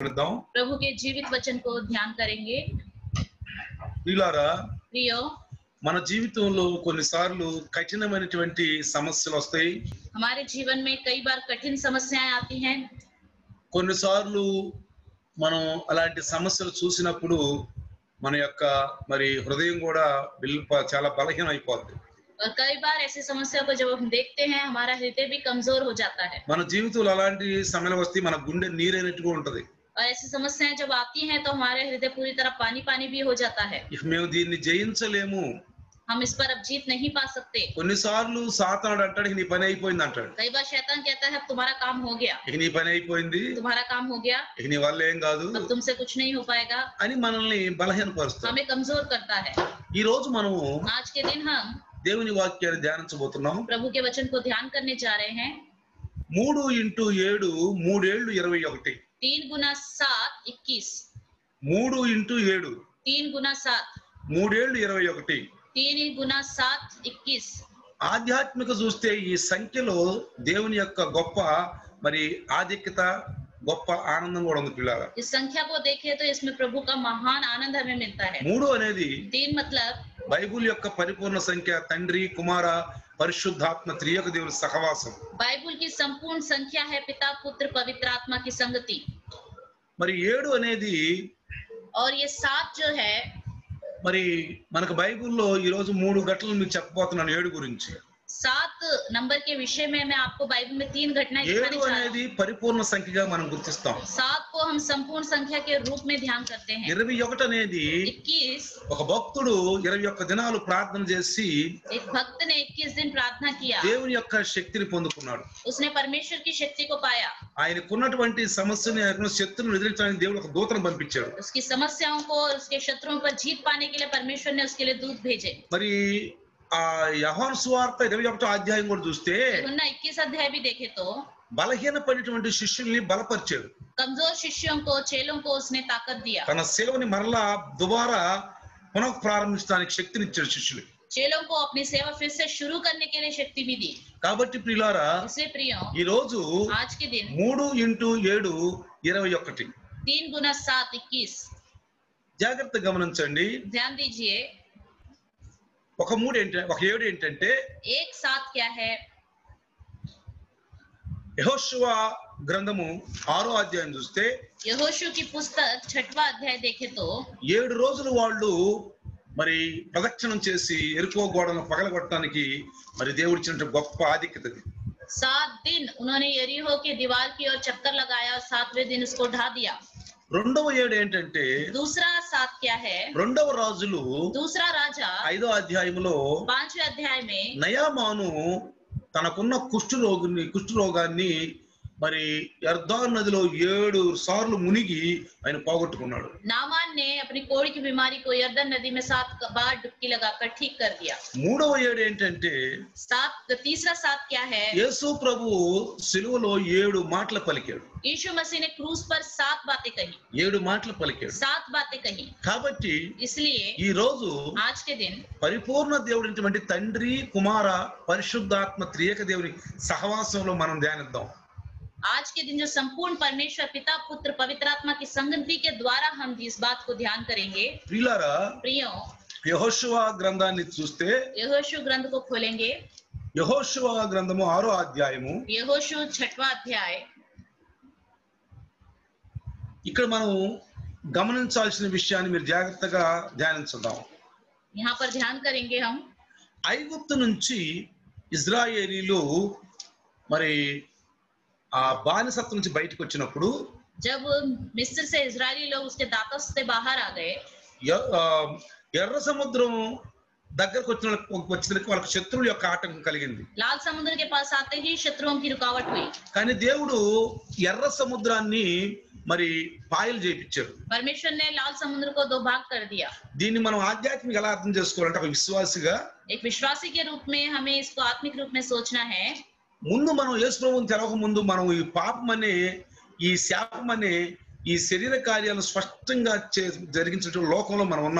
విద్దాం प्रभु के जीवित वचन को ध्यान करेंगे వీలారా प्रियो మన జీవితంలో కొన్నిసార్లు కఠినమైనటువంటి సమస్యలు వస్తాయి हमारे जीवन में कई बार कठिन समस्याएं आती हैं కొన్నిసార్లు మనం అలాంటి సమస్యలు చూసినప్పుడు మన యొక్క మరి హృదయం కూడా బిల్ప- చాలా బలహీనం అయిపోద్ది और कई बार ऐसी समस्या को जब हम देखते हैं हमारा हृदय भी कमजोर हो जाता है మన జీవితంలో అలాంటి సమయాలు వస్తే మన గుండె నీరైనట్టుగా ఉంటది और ऐसी समस्याएं जब आती हैं तो हमारे हृदय पूरी तरह पानी पानी भी हो जाता है ఇక మేము దీన్ని జయించలేము हम इस पर अब जीत नहीं पा सकते కొన్నిసార్లు సాతానుడు అంటాడు "ఇక నీ పని అయిపోయింది అంటాడు कई बार शैतान कहता है अब तुम्हारा काम हो गया ఇక నీ పని అయిపోయింది तुम्हारा काम हो गया ఇక నీ వల్ల ఏం కాదు अब तुमसे कुछ नहीं हो पाएगा అని మనల్ని బలహీనపరుస్తాం हमें कमजोर करता है ఈ రోజు మనము आज के दिन हम దేవుని వాక్యాన్ని ధ్యానించబోతున్నాం प्रभु के वचन को ध्यान करने जा रहे हैं మూడు ఇంటూ ఏడు మూడేళ్లు ఇరవై ఒకటి तीन गुना सात इक्कीस మూడు ఇంటూ ఏడు तीन गुना सात మూడేళ్లు ఇరవై ఒకటి तीन गुना सात इक्कीस ఆధ్యాత్మిక చూస్తే ఈ సంఖ్యలో దేవుని యొక్క గొప్ప మరి ఆధిక్యత గొప్ప ఆనందం కూడా ఉంది పిల్లల इस संख्या को देखें तो इसमें प्रभु का महान आनंद हमें मिलता है మూడు అనేది तीन मतलब బైబుల్ యొక్క పరిపూర్ణ సంఖ్య తండ్రి కుమార పరిశుద్ధాత్మ త్రియక దేవుని సహవాసం बाइबल की संपूर्ण संख्या है पिता पुत्र पवित्र आत्मा की संगति మరి ఏడు అనేది और ये सात जो है మరి మనకు బైబిల్లో ఈ రోజు మూడు గంటలు మీకు చెప్పబోతున్నాను ఏడు గురించి सात नंबर के विषय में मैं आपको बाइबल में तीन घटनाएं दिखाने ఏడు जा रहा అనేది పరిపూర్ణ సంఖ్యగా మనం గుర్తిస్తాం हूँ सात को हम संपूर्ण संख्या के रूप में ध्यान करते हैं ఇరవై ఒకటి అనేది इक्कीस ఒక భక్తుడు ఇరవై ఒక్క దినాలు ప్రార్థన చేసి एक भक्त ने इक्कीस दिन प्रार्थना किया దేవుని యొక్క శక్తిని పొందుకున్నాడు उसने परमेश्वर की शक्ति को पाया ఆయనకున్నటువంటి సమస్యని ఆయనకున్న శత్రువును ఎదిరించడానికి దేవుడు ఒక దూతను పంపించాడు उसकी समस्याओं को और उसके शत्रुओं पर जीत पाने के लिए परमेश्वर ने उसके लिए दूत भेजे మరి ఆ యహాన్ సువార్త ఇరవై ఒకటో అధ్యాయం కూడా చూస్తే यूहन्ना इक्कीस अध्याय भी देखे तो బలహీనపడినటువంటి శిష్యుల్ని బలపరిచాడు कमजोर शिष्यों को चेलों को उसने ताकत दिया తన సేవని మరలా దుబారా పునః ప్రారంభించడానికి శక్తినిచ్చాడు శిష్యులు चेलों को अपनी सेवा फिर से शुरू करने के लिए शक्ति भी दी కాబట్టి ప్రియులారా इसलिए प्रियो ఈ రోజు आज के दिन మూడు ఇంటూ ఏడు ఇరవై ఒకటి तीन गुना सात इक्कीस జాగ్రత్త గమనించండి ध्यान दीजिए ఒక మూడు ఏంటంటే ఒక ఏడు ఏంటంటే एक सात क्या है యెహోషువ గ్రంథము ఆరో అధ్యాయం చూస్తే यहोशू की पुस्तक छठवा अध्याय देखे तो ఏడు రోజులు వాళ్ళు మరి ప్రదక్షిణం చేసి ఎరుకో గోడను పగలగొట్టడానికి మరి దేవుడిచ్చినట్టు గొప్ప ఆధిక్యత ఇది. सात दिन उन्होंने यरीहो के दीवार की ओर चक्कर लगाया और सातवें दिन उसको ढा दिया రెండవ ఏడు ఏంటంటే दूसरा सात क्या है రెండవ రాజులు दूसरा राजा ఐదో అధ్యాయంలో पांचवें अध्याय में నయామాను తనకున్న కుష్ఠరోగిని కుష్ఠరోగాన్ని మరి యర్దాన్ నదిలో ఏడు సార్లు మునిగి ఆయన పోగొట్టుకున్నాడు नामान ने अपनी कोड़ी की बीमारी को यर्दन नदी में सात बार डुबकी लगाकर ठीक कर दिया మూడవ ఏడు ఏంటంటే सात तीसरा सात क्या है యేసు ప్రభు సిలువలో ఏడు మాటలు పలికాడు यीशु मसीह ने क्रूज पर सात बातें कही ఏడు మాటలు పలికాడు सात बातें कही కాబట్టి इसलिए ఈ రోజు आज के दिन పరిపూర్ణ దేవుడినటువంటి తండ్రి కుమార పరిశుద్ధాత్మ త్రియక దేవుని సహవాసంలో మనం ధ్యానిద్దాం आज के दिन जो संपूर्ण परमेश्वर पिता पुत्र पवित्र आत्मा की संगति के द्वारा हम इस बात को ध्यान करेंगे ప్రియులారా प्रियो యహోశువ గ్రంథాన్ని చూస్తే यहोशु ग्रंथ को खोलेंगे యహోశువ గ్రంథము ఆరో అధ్యాయము यहोशु छठवा अध्याय ఇక్కడ మనం గమనించాల్సిన విషయాన్ని మీరు జాగ్రత్తగా ధ్యానించుదాం यहाँ पर ध्यान करेंगे हम ఐగుప్తు నుంచి ఇజ్రాయేలీలు మరి ఆ బానిసత్వం నుంచి బయటకు వచ్చినప్పుడు जब मिस्र से इजरायली लोग उसके दांतों से बाहर आ गए ఎ- ఆ, ఎర్ర సముద్రం దగ్గరకు వచ్చిన వచ్చిన వాళ్ళకి శత్రువుల యొక్క ఆటంకం కలిగింది लाल समुद्र के पास आते ही शत्रुओं की रुकावट हुई కానీ దేవుడు ఎర్ర సముద్రాన్ని మరి పాయలు చేయించాడు परमेश्वर ने लाल समुद्र को दो भाग कर दिया దీన్ని మనం ఆధ్యాత్మిక ఎలా అర్థం చేసుకోవాలంటే ఒక విశ్వాసిగా एक विश्वासी के रूप में हमें इसको आत्मिक रूप में सोचना है ముందు మనం యేసు ప్రభువుని తెలవక ముందు మనం ఈ పాపం అనే ఈ శాపం అనే ఈ శరీర కార్యాలు స్పష్టంగా చే జరిగించిన లోకంలో మనం ఉన్నాం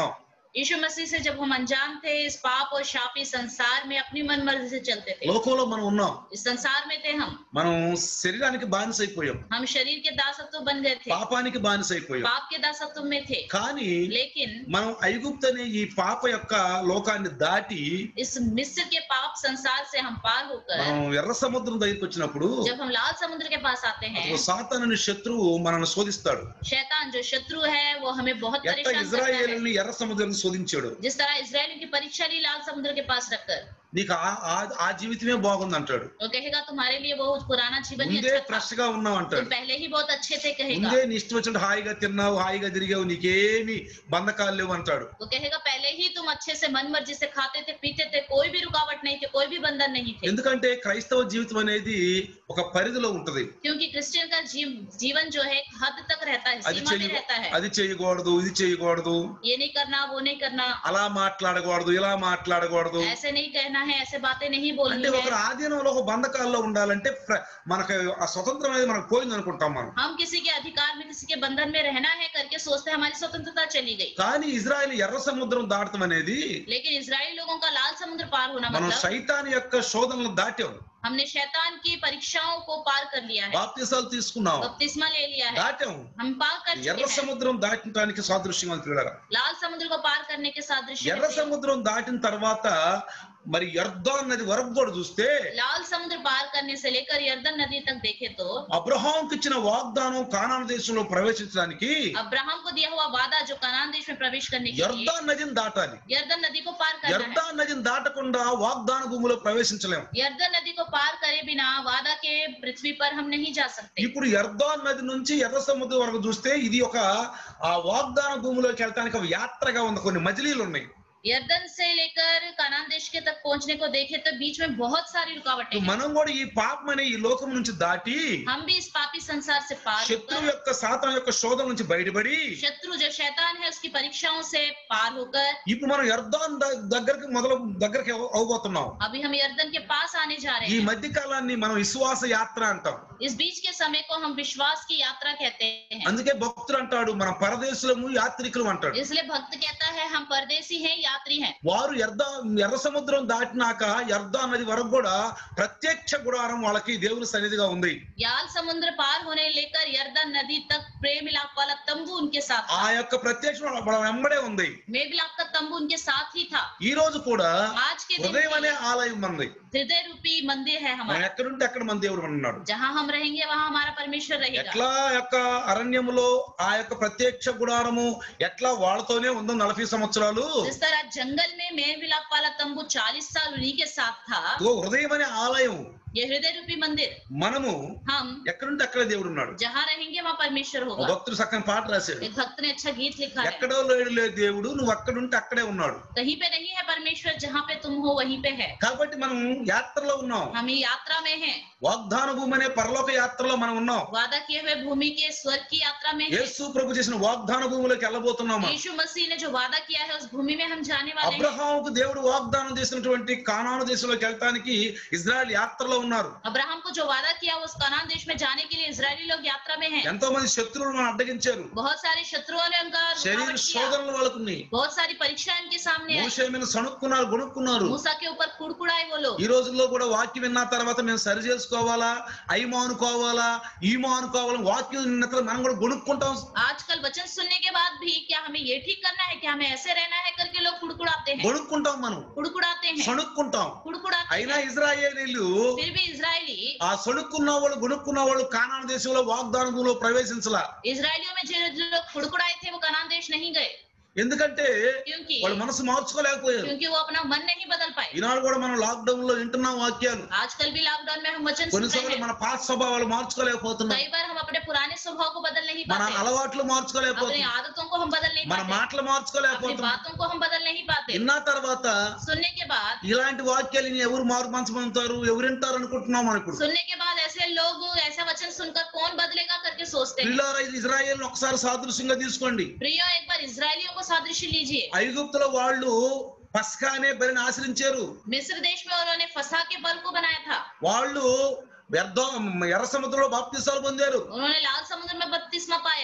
यीशु मसीह से जब हम अनजान थे इस पाप और शापी संसार में अपनी मन मर्जी से चलते थे లోకంలో మనం ఉన్నాం इस संसार में थे हम మనం శరీరానికి బానిస అయిపోయాం हम शरीर के दासत्व बन गए थे పాపానికి బానిస అయిపోయాం पाप के दासत्व में थे కానీ लेकिन మనం ఐగుప్తు అనే ఈ పాప యొక్క లోకాన్ని దాటి इस मिस्र के पाप संसार से हम पार होकर మనం ఎర్ర సముద్రం దగ్గరికి వచ్చినప్పుడు जब हम लाल समुद्र के पास आते हैं అప్పుడు సాతాను అనే శత్రువు మనల్ని శోధిస్తాడు शैतान जो शत्रु है वो हमें बहुत ఎట్ట परेशान करता है ఇజ్రాయేల్ని ఎర్ర సముద్రం శోధించాడు जिस तरह इसराइल की परीक्षा ली लाल समुद्र के पास रखकर నీకు ఆ- ఆ- ఆ జీవితమే బాగుంది అంటాడు वो कहेगा तुम्हारे लिए बहुत पुराना जीवन ही ముందే अच्छा था ఫ్రెష్ గా ఉన్నావు तुम అంటాడు पहले ही बहुत अच्छे थे कहेगा ముందే నీ ఇష్టం వచ్చినట్టు హాయిగా తిన్నావు హాయిగా తిరిగావు నీకేమి బంధకాలు లేవు అంటాడు वो कहेगा पहले ही तुम अच्छे से मन मर्जी से खाते थे पीते थे कोई भी रुकावट नहीं थे कोई भी बंधन नहीं थे ఎందుకంటే క్రైస్తవ జీవితం అనేది ఒక పరిధిలో ఉంటది क्योंकि क्रिश्चियन का जीव, जीवन जो है एक हद तक रहता है అది सीमा में చెయ్య रहता है అది చేయకూడదు ఇది చేయకూడదు ये नहीं करना वो नहीं करना అలా మాట్లాడకూడదు ఇలా మాట్లాడకూడదు ऐसे नहीं कहना है ऐसे बातें नहीं बोलनी అంటే ఒక है ఆధీనంలో ఒక బంధకాల్లో ఉండాలంటే ప్ర- మనకు ఆ స్వతంత్రం అనేది మనకు పోయింది అనుకుంటాం మనం हम किसी के अधिकार में किसी के बंधन में रहना है करके सोचते हैं हमारी स्वतंत्रता चली गई కానీ ఇజ్రాయెల్ ఎర్ర సముద్రం దాటం అనేది लेकिन इसराइल लोगों का लाल समुद्र पार होना మనం मतलब సైతాన్ యొక్క శోధనలు దాటాం हमने शैतान की परीक्षाओं को पार कर लिया है బాప్తిసాలు తీసుకున్నాం बपतिस्मा ले लिया है దాటాం हम पार कर ఎర్ర चुके हैं సముద్రం దాటడానికి సాదృశ్యం అని పిల్లరా लाल समुद्र को पार करने के सादृश्य ఎర్ర में थे। సముద్రం దాటిన తర్వాత మరి యర్దాన్ నది వరకు కూడా చూస్తే लाल समुद्र पार करने से लेकर यर्दन नदी तक देखे तो అబ్రహాంకి ఇచ్చిన వాగ్దానం కానాన దేశంలో ప్రవేశించడానికి अब्राहम को दिया हुआ वादा जो कनान देश में प्रवेश करने के लिए యర్దాన్ నదిని దాటాలి यर्दन नदी को पार करना है యర్దాన్ నదిని దాటకుండా వాగ్దాన భూమిలో ప్రవేశించలేము यर्दन नदी को पार करे बिना वादा के पृथ्वी पर हम नहीं जा सकते ఇప్పుడు యర్దాన్ నది నుంచి ఎర్ర సముద్రం వరకు చూస్తే ఇది ఒక ఆ వాగ్దాన భూమిలోకి వెళ్ళటానికి ఒక యాత్రగా ఉంది కొన్ని మజిలీలు ఉన్నాయి यर्दन से लेकर कनान देश के तक पहुंचने को देखे तो बीच में बहुत सारी रुकावटें हैं మనం కూడా ఈ పాపం అనే ఈ లోకం నుంచి దాటి हम भी इस पापी संसार से पार శత్రువు होकर యొక్క సాతం యొక్క శోధన నుంచి బయటపడి शत्रु जो शैतान है उसकी परीक्षाओं से पार होकर ఇప్పుడు మనం యర్దాన్ ద- దగ్గరికి మొదలు దగ్గరికి అవ- అవబోతున్నాం अभी हम यर्दन के पास आने जा रहे ఈ हैं మధ్య కాలాన్ని మనం విశ్వాస యాత్ర అంటాం इस बीच के समय को हम विश्वास की यात्रा कहते हैं అందుకే భక్తుడు అంటాడు మనం పరదేశులము యాత్రికులు అంటాడు इसलिए भक्त कहता है हम परदेसी हैं यात्री हैं వారు ఎర్ద ఎర్ర సముద్రం దాటినాక ఎర్దా నది వరకు కూడా ప్రత్యక్ష గుడారం వాళ్ళకి దేవుని సన్నిధిగా ఉంది याल समुद्र पार होने लेकर यर्दन नदी तक प्रेम मिलाप वाला तंबू उनके साथ ఆ था యొక్క ప్రత్యక్ష వాళ్ళ వెంబడే ఉంది मेघ मिलाप का तंबू उनके साथ ही था ఈ రోజు కూడా आज के दिन హృదయం అనే भी ఆలయం ఉంది हृदय रूपी मंदिर है మనం हमारा ఎక్కడుంటే అక్కడ మన దేవుడు ఉన్నాడు जहाँ हम रहेंगे वहाँ हमारा परमेश्वर रहेगा ఎట్లా యొక్క అరణ్యములో ఆ యొక్క ప్రత్యక్ష గుడారము ఎట్లా వాళ్ళతోనే ఉందో నలభై సంవత్సరాలు जिस तरह जंगल में मेघ मिलाप वाला तंबू चालीस साल उन्हीं के साथ था ఇదిగో హృదయం అనే ఆలయం ये हृदय रूपी मंदिर మనము हम ఎక్కడుంటే అక్కడ దేవుడు ఉన్నాడు जहाँ रहेंगे वहाँ परमेश्वर ఒక होगा భక్తుడు చక్కని పాట రాశాడు एक भक्त ने अच्छा गीत लिखा है ఎక్కడో లేడు లేదు దేవుడు నువ్వు అక్కడుంటే అక్కడే ఉన్నాడు कहीं पे नहीं है परमेश्वर जहाँ पे तुम हो वहीं पे है కాబట్టి మనం యాత్రలో ఉన్నాం हम ये यात्रा में हैं వాగ్దాన భూమి అనే పరలోక యాత్రలో మనం ఉన్నాం वादा किए हुए भूमि के स्वर्ग की यात्रा में हैं యేసు ప్రభు చేసిన వాగ్దాన భూమిలోకి వెళ్ళబోతున్నాం మనం. यीशु मसीह ने जो वादा किया है उस भूमि में हम जाने वाले हैं అబ్రహాముకు దేవుడు వాగ్దానం చేసినటువంటి కానాను దేశంలోకి వెళ్ళటానికి ఇజ్రాయెల్ యాత్రలో ఉన్నారు अब्राहम को जो वादा किया उस कनान देश में जाने के लिए इजरायली लोग यात्रा में हैं ఎంతో మంది శత్రువులు మనం అడ్డగించారు बहुत सारे शत्रुओं ने उनका శరీర रुकावट किया శోధనలు వాళ్ళకున్నాయి बहुत सारी परीक्षा इनके सामने आई మోషే మీద సణుక్కున్నారు గొనుక్కున్నారు मूसा के ऊपर कुड़कुड़ाए वो लोग ఈ రోజుల్లో కూడా వాక్యం విన్న తర్వాత మేము సరి చేసుకోవాలా అయిమో అనుకోవాలా ఈమో అనుకోవాలా వాక్యం విన్న తర్వాత మనం కూడా గొనుక్కుంటాం आजकल वचन सुनने के बाद भी क्या हमें ये ठीक करना है क्या हमें ऐसे रहना है करके लोग कुड़कुड़ाते हैं గొనుక్కుంటాం మనం कुड़कुड़ाते हैं సణుక్కుంటాం कुड़कुड़ाते అయినా हैं ఇజ్రాయేలీలు फिर भी इजरायली ఆ సణుక్కున్న వాళ్ళు గొనుక్కున్న వాళ్ళు కానాన దేశంలో వాగ్దాన భూమిలో ప్రవేశించలా इजरायलियों में जो लोग कुड़कुड़ाए थे वो कनान देश नहीं गए ఎందుకంటే क्योंकि వాళ్ళు మనసు మార్చుకోలేకపోయారు क्योंकि वो अपना मन नहीं बदल पाए ఈనాడు కూడా మనం లాక్డౌన్ లో వింటున్నాం వాక్యాలు आजकल भी लॉकडाउन में हम वचन सुन रहे కొన్నిసార్లు हैं మన పాత స్వభావాలు మార్చుకోలేకపోతున్నాం कई बार हम अपने पुराने स्वभाव को बदल नहीं మన पाते అలవాట్లు अपनी మార్చుకోలేకపోతున్నాం आदतों को हम बदल नहीं మన पाते మాటలు अपनी మార్చుకోలేకపోతున్నాం बातों को हम बदल नहीं पाते విన్న తర్వాత सुनने के बाद ఇలాంటి వాక్యాలు ఇని ఎవరు మారు మనసు పొందుతారు ఎవరు వింటారు అనుకుంటున్నాం మనం ఇప్పుడు सुनने के बाद ऐसे लोग ऐसा वचन सुनकर कौन बदलेगा करके सोचते हैं పిల్లారా ఇజ్రాయేల్ ఒకసారి సాదృశ్యంగా తీసుకోండి प्रियो एक बार इसराइलियों को सादृश्य लीजिए ఐగుప్తులో వాళ్ళు పస్కా అనే బలిని ఆశ్రయించారు मिस्र देश में उन्होंने फसा के बल को बनाया था వాళ్ళు వ్యర్థం ఎర్ర సముద్రంలో బాప్తిసాలు పొందారు उन्होंने लाल समुद्र में बत्तीसवा पाया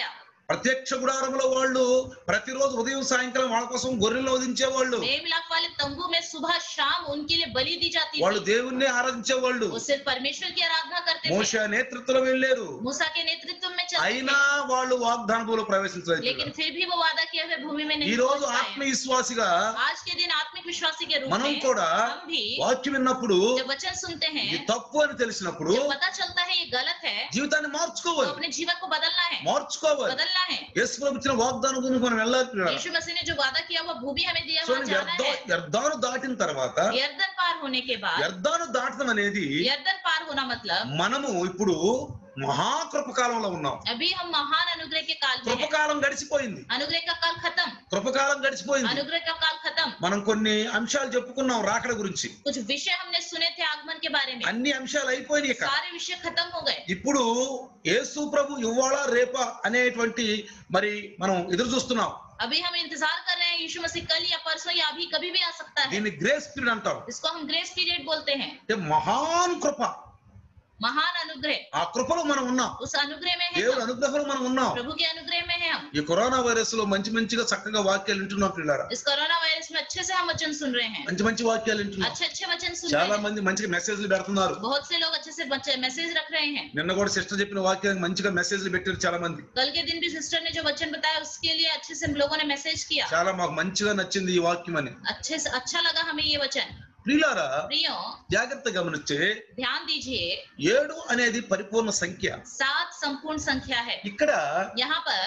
ప్రత్యక్ష గుడారంలో వాళ్ళు ప్రతిరోజు ఉదయం సాయంకాలం వాళ్ళ కోసం గొర్రెలను వధించేవాళ్ళు मेल मिलाप वाले तंबू में सुबह शाम उनके लिए बलि दी जाती వాళ్ళు थी దేవుణ్ణి ఆరాధించేవాళ్ళు वो सिर्फ परमेश्वर की आराधना करते थे మోష నేతృత్వంలో వెళ్ళారు मूसा के नेतृत्व में चलते అయినా थे వాళ్ళు వాగ్దాన భూమిలో ప్రవేశించలేదు लेकिन फिर भी वो वादा किए हुए भूमि में ఈ नहीं రోజు पहुंच पाए ఆత్మవిశ్వాసిగా आज के दिन आत्मिक विश्वासी के रूप మనం में కూడా हम भी వాక్యం విన్నప్పుడు जब वचन सुनते हैं ఇది తప్పు అని తెలిసినప్పుడు जब पता चलता है ये गलत है జీవితాన్ని तो మార్చుకోవాలి अपने जीवन को बदलना है మార్చుకోవాలి बदलना है యేసు ప్రభు ఇచ్చిన వాగ్దానం గురించి మనం వెళ్ళాలి यीशु मसीह ने जो वादा किया हुआ भूमि हमें दिया हुआ చూడండి जाना వ్యర్థ है వ్యర్థాను దాటిన తర్వాత यर्दन पार होने के बाद వ్యర్థాను దాటడం అనేది यर्दन पार होना मतलब మనము ఇప్పుడు మహాకృపకాలంలో ఉన్నాం अभी हम महान अनुग्रह के काल में हैं కృపకాలం గడిచిపోయింది अनुग्रह का काल खत्म కృపకాలం గడిచిపోయింది अनुग्रह का काल खत्म మనం కొన్ని అంశాలు చెప్పుకున్నాం రాకడ గురించి कुछ विषय हमने सुने थे आगमन के बारे में అన్ని అంశాలు అయిపోయినాయి ఇక सारे विषय खत्म हो गए ఇప్పుడు యేసు ప్రభు ఇవ్వాళ రేపా అనేటువంటి మరి మనం ఎదురు చూస్తున్నాం अभी हम इंतजार कर रहे हैं यीशु मसीह कल या परसों या अभी कभी भी आ सकता है దీన్ని గ్రేస్ పీరియడ్ అంటాం इसको हम ग्रेस पीरियड बोलते हैं అంటే మహాన్ కృప महान अनुग्रह ఆ కృపలో మనం ఉన్నాం उस अनुग्रह में है దేవుడు हम అనుగ్రహంలో మనం ఉన్నాం प्रभु के अनुग्रह में है हम ఈ కరోనా వైరస్ లో మంచి మంచిగా చక్కగా వాక్యాలు వింటున్నాం పిల్లారా इस कोरोना वायरस में अच्छे से हम वचन सुन रहे हैं మంచి మంచి వాక్యాలు వింటున్నాం अच्छे अच्छे वचन सुन చాలా रहे हैं మంది మంచిగా మెసేజ్లు పెడుతున్నారు बहुत से लोग अच्छे से मैसेज रख रहे हैं నిన్న కూడా సిస్టర్ చెప్పిన వాక్యానికి మంచిగా మెసేజ్లు పెట్టారు చాలా మంది कल के दिन भी सिस्टर ने जो वचन बताया उसके लिए अच्छे से हम लोगों ने मैसेज किया చాలా మాకు మంచిగా నచ్చింది ఈ వాక్యం అని अच्छे से अच्छा लगा हमें ये वचन ప్రియులారా प्रियो జాగ్రత్త గమనిస్తే ध्यान दीजिए ఏడు అనేది పరిపూర్ణ సంఖ్య सात संपूर्ण संख्या है ఇక్కడ यहाँ पर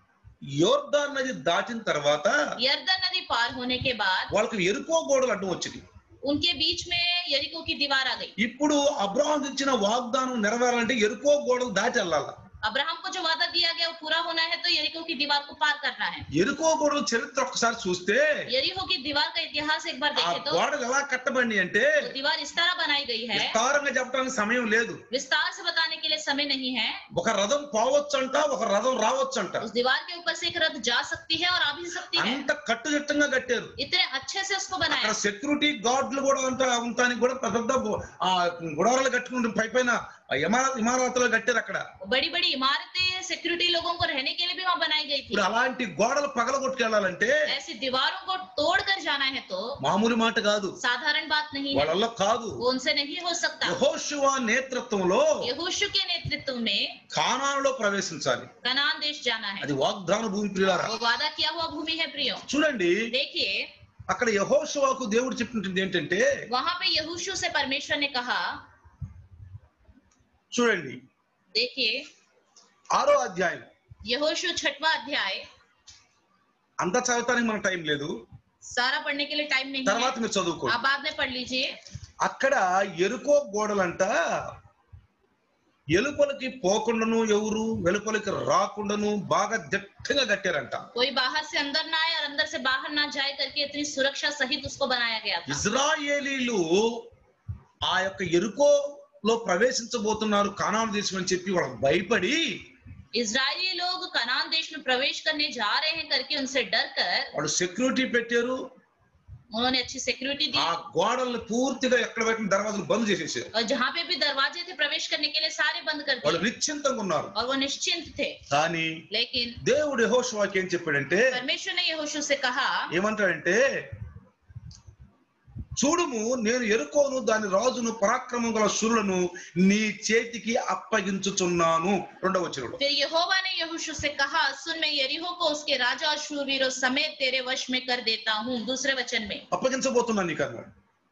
యోర్దాన్ నది దాటిన తర్వాత यर्दन नदी पार होने के बाद వాళ్ళకి ఎరుకో గోడలు అడ్డం వచ్చింది उनके बीच में यरीको की दीवार आ गई ఇప్పుడు అబ్రహాం ఇచ్చిన వాగ్దానం నెరవేరాలంటే ఎరుకో గోడలు దాటి వెళ్ళాల अब्राहम को जो वादा दिया गया वो पूरा होना है तो यरीको की दीवार को पार करना है ఎరుకో గోడలు చరిత్ర ఒక్కసారి చూస్తే यरीहो की दीवार का इतिहास एक बार ఆ देखे तो గోడలు ఎలా కట్టబడి అంటే वो दीवार इस तरह बनाई गई है విస్తారంగా చెప్పడానికి సమయం లేదు विस्तार से बताने के लिए समय नहीं है ఒక రథం పోవచ్చంట ఒక రథం రావచ్చంట उस दीवार के ऊपर से एक रथ जा सकती है और आ भी सकती है అంత కట్టుదిట్టంగా కట్టారు इतने अच्छे से उसको बनाया అక్కడ సెక్యూరిటీ గార్డులు కూడా అంత ఉంటానికి కూడా పెద్ద పెద్ద ఆ గుడారాలు కట్టుకుంటే పై పైన ఇమారత ఇమారతలు కట్టారు అక్కడ बड़ी बड़ी इमारतें सिक्योरिटी लोगों को रहने के लिए भी वहां बनाई गई थी ఇప్పుడు అలాంటి గోడలు పగలగొట్టుకెళ్ళాలంటే ऐसी दीवारों को तोड़ कर जाना है तो మామూలు మాట కాదు साधारण बात नहीं है వాళ్ళల్లో కాదు वो उनसे नहीं हो सकता యెహోషువ నేతృత్వంలో यहोशू के नेतृत्व में కానానులో ప్రవేశించాలి कनान देश जाना है అది వాగ్దాన భూమి ప్రియులారా वो वादा किया हुआ भूमि है प्रियो చూడండి देखिए అక్కడ యహోషువాకు దేవుడు చెప్పినది ఏంటంటే वहां पे यहोशू से परमेश्वर ने कहा చూడండి देखिए ఆరో అధ్యాయం यहोशू छठवा अध्याय అంతా చదవటానికి మనకు టైం లేదు सारा पढ़ने के लिए टाइम नहीं తర్వాత है మీరు చదువుకోండి आप बाद में पढ़ लीजिए అక్కడ ఎరుకో గోడలంట ఎలుపలకి పోకుండాను ఎవరు వెలుపలికి రాకుండాను బాగా దిట్టంగా కట్టారంట कोई बाहर से अंदर ना आए और अंदर से बाहर ना जाए करके इतनी सुरक्षा सहित उसको बनाया गया था ఇజ్రాయేలీలు ఆ యొక్క ఎరుకోలో ప్రవేశించబోతున్నారు కానాను దేశం అని చెప్పి వాళ్ళకి భయపడి इजरायली लोग कनान देश में प्रवेश करने जा रहे हैं करके उनसे डर कर వాళ్ళు సెక్యూరిటీ పెట్టారు उन्होंने अच्छी सिक्योरिटी दी ఆ గోడల్ని పూర్తిగా ఎక్కడ పెట్టిన దర్వాజలు బంద్ చేసేసారు और जहाँ पे भी दरवाजे थे प्रवेश करने के लिए सारे बंद कर వాళ్ళు दिए నిశ్చింతంగా ఉన్నారు और वो నిశ్चिंत थे కానీ लेकिन దేవుడు యెహోషువాకి ఏం చెప్పాడంటే परमेश्वर ने यहोशू से कहा ఏమంటాడంటే చూడుము నేను ఎరుకోను దాని రాజును పరాక్రమం గల శూరులను నీ చేతికి అప్పగించుచున్నాను రెండవ వచనుడు फिर यहोवा ने यहोशू से कहा सुन मैं यरीहो को उसके राजा और शूरवीरों समेत तेरे वश में कर देता हूँ दूसरे वचन में అప్పగించబోతున్నాను నీకు అన్నాడు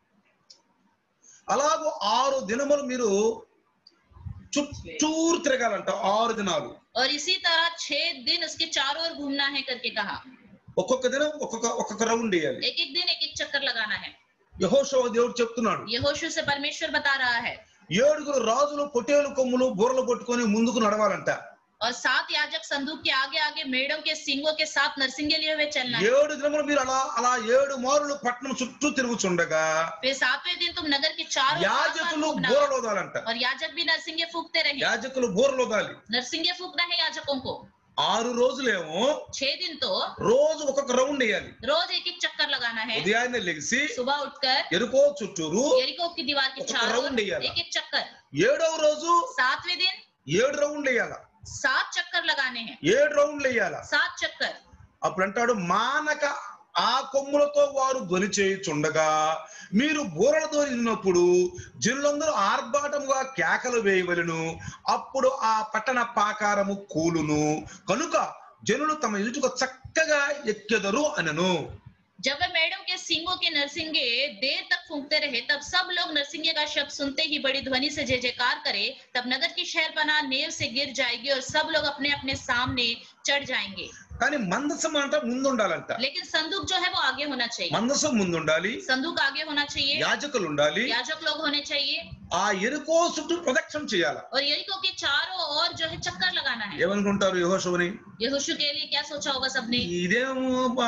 అలాగూ ఆరు దినములు మీరు చుట్టూరు తిరగాలంట ఆరు దినాలు और इसी तरह छह दिन उसके चारों ओर घूमना है करके कहा ఒక్కొక్క దినం ఒక్కొక్క ఒక్కొక్క రౌండ్ వేయాలి एक एक दिन एक एक चक्कर लगाना है యహోషవ దేవుడు చెప్తున్నాడు यहोशू से परमेश्वर बता रहा है ఏడుగురు రాజులు పొట్టేలు కొమ్ములు బూరలు పట్టుకొని ముందుకు నడవాలంట और सात याजक संदूक के आगे आगे मेढ़ों के सिंगों के साथ नरसिंगे लिए हुए चलना है ఏడు దినములు మీరు అలా అలా ఏడు మారులు పట్టణం చుట్టూ తిరుగుచుండగా फिर सातवें दिन तुम नगर के चारों ओर बार-बार యాజకులు घूमना। బూరలోదాలంట और याजक भी नरसिंगे फूकते रहे యాజకులు బూరలోదాలి नरसिंगे फूकना है याजकों को ఆరు రోజులేమో छह दिन तो రోజు ఒక్కొక్క రౌండ్ వేయాలి रोज एक एक चक्कर लगाना है ఉదయాన్నే లెగిసి सुबह उठकर ఎరుకో చుట్టూరు यरीको की दीवार के ఒక चारों round ओर వేయాలా? एक एक चक्कर ఏడవ రోజు सातवें दिन ఏడు రౌండ్లు వేయాల सात चक्कर लगाने हैं ఏడు రౌండ్లు వేయాల सात चक्कर అప్పుడు అంటాడు మానక ఆ కొమ్ములతో వారు ధ్వని చేయుచుండగా మీరు బూరలు ధ్వనినప్పుడు జనులందరూ ఆర్భాటముగా కేకలు వేయవలను అప్పుడు ఆ పట్టణ పాకారము కూలును కనుక జనులు తమ ఎదుటకు చక్కగా ఎక్కెదరు అనను जब वे मेढ़ों के सींगों के नरसिंगे देर तक फूंकते रहे तब सब लोग नरसिंगे का शब्द सुनते ही बड़ी ध्वनि से जय जयकार करे तब नगर की शहरपनाह नेव से गिर जाएगी और सब लोग अपने अपने सामने चढ़ जाएंगे కానీ మందసం అంట ముందు ఉండాలంట लेकिन संदूक जो है वो आगे होना चाहिए మందసం ముందు ఉండాలి संदूक आगे होना चाहिए యాజకులు ఉండాలి याजक लोग होने चाहिए ఆ ఎరుకో చుట్టూ ప్రదక్షిణ చేయాలి और यरीको के चारों ओर जो है चक्कर लगाना है ఏమనుకుంటారు యహోశవుని यहोशू के लिए क्या सोचा होगा सबने ఇదేమో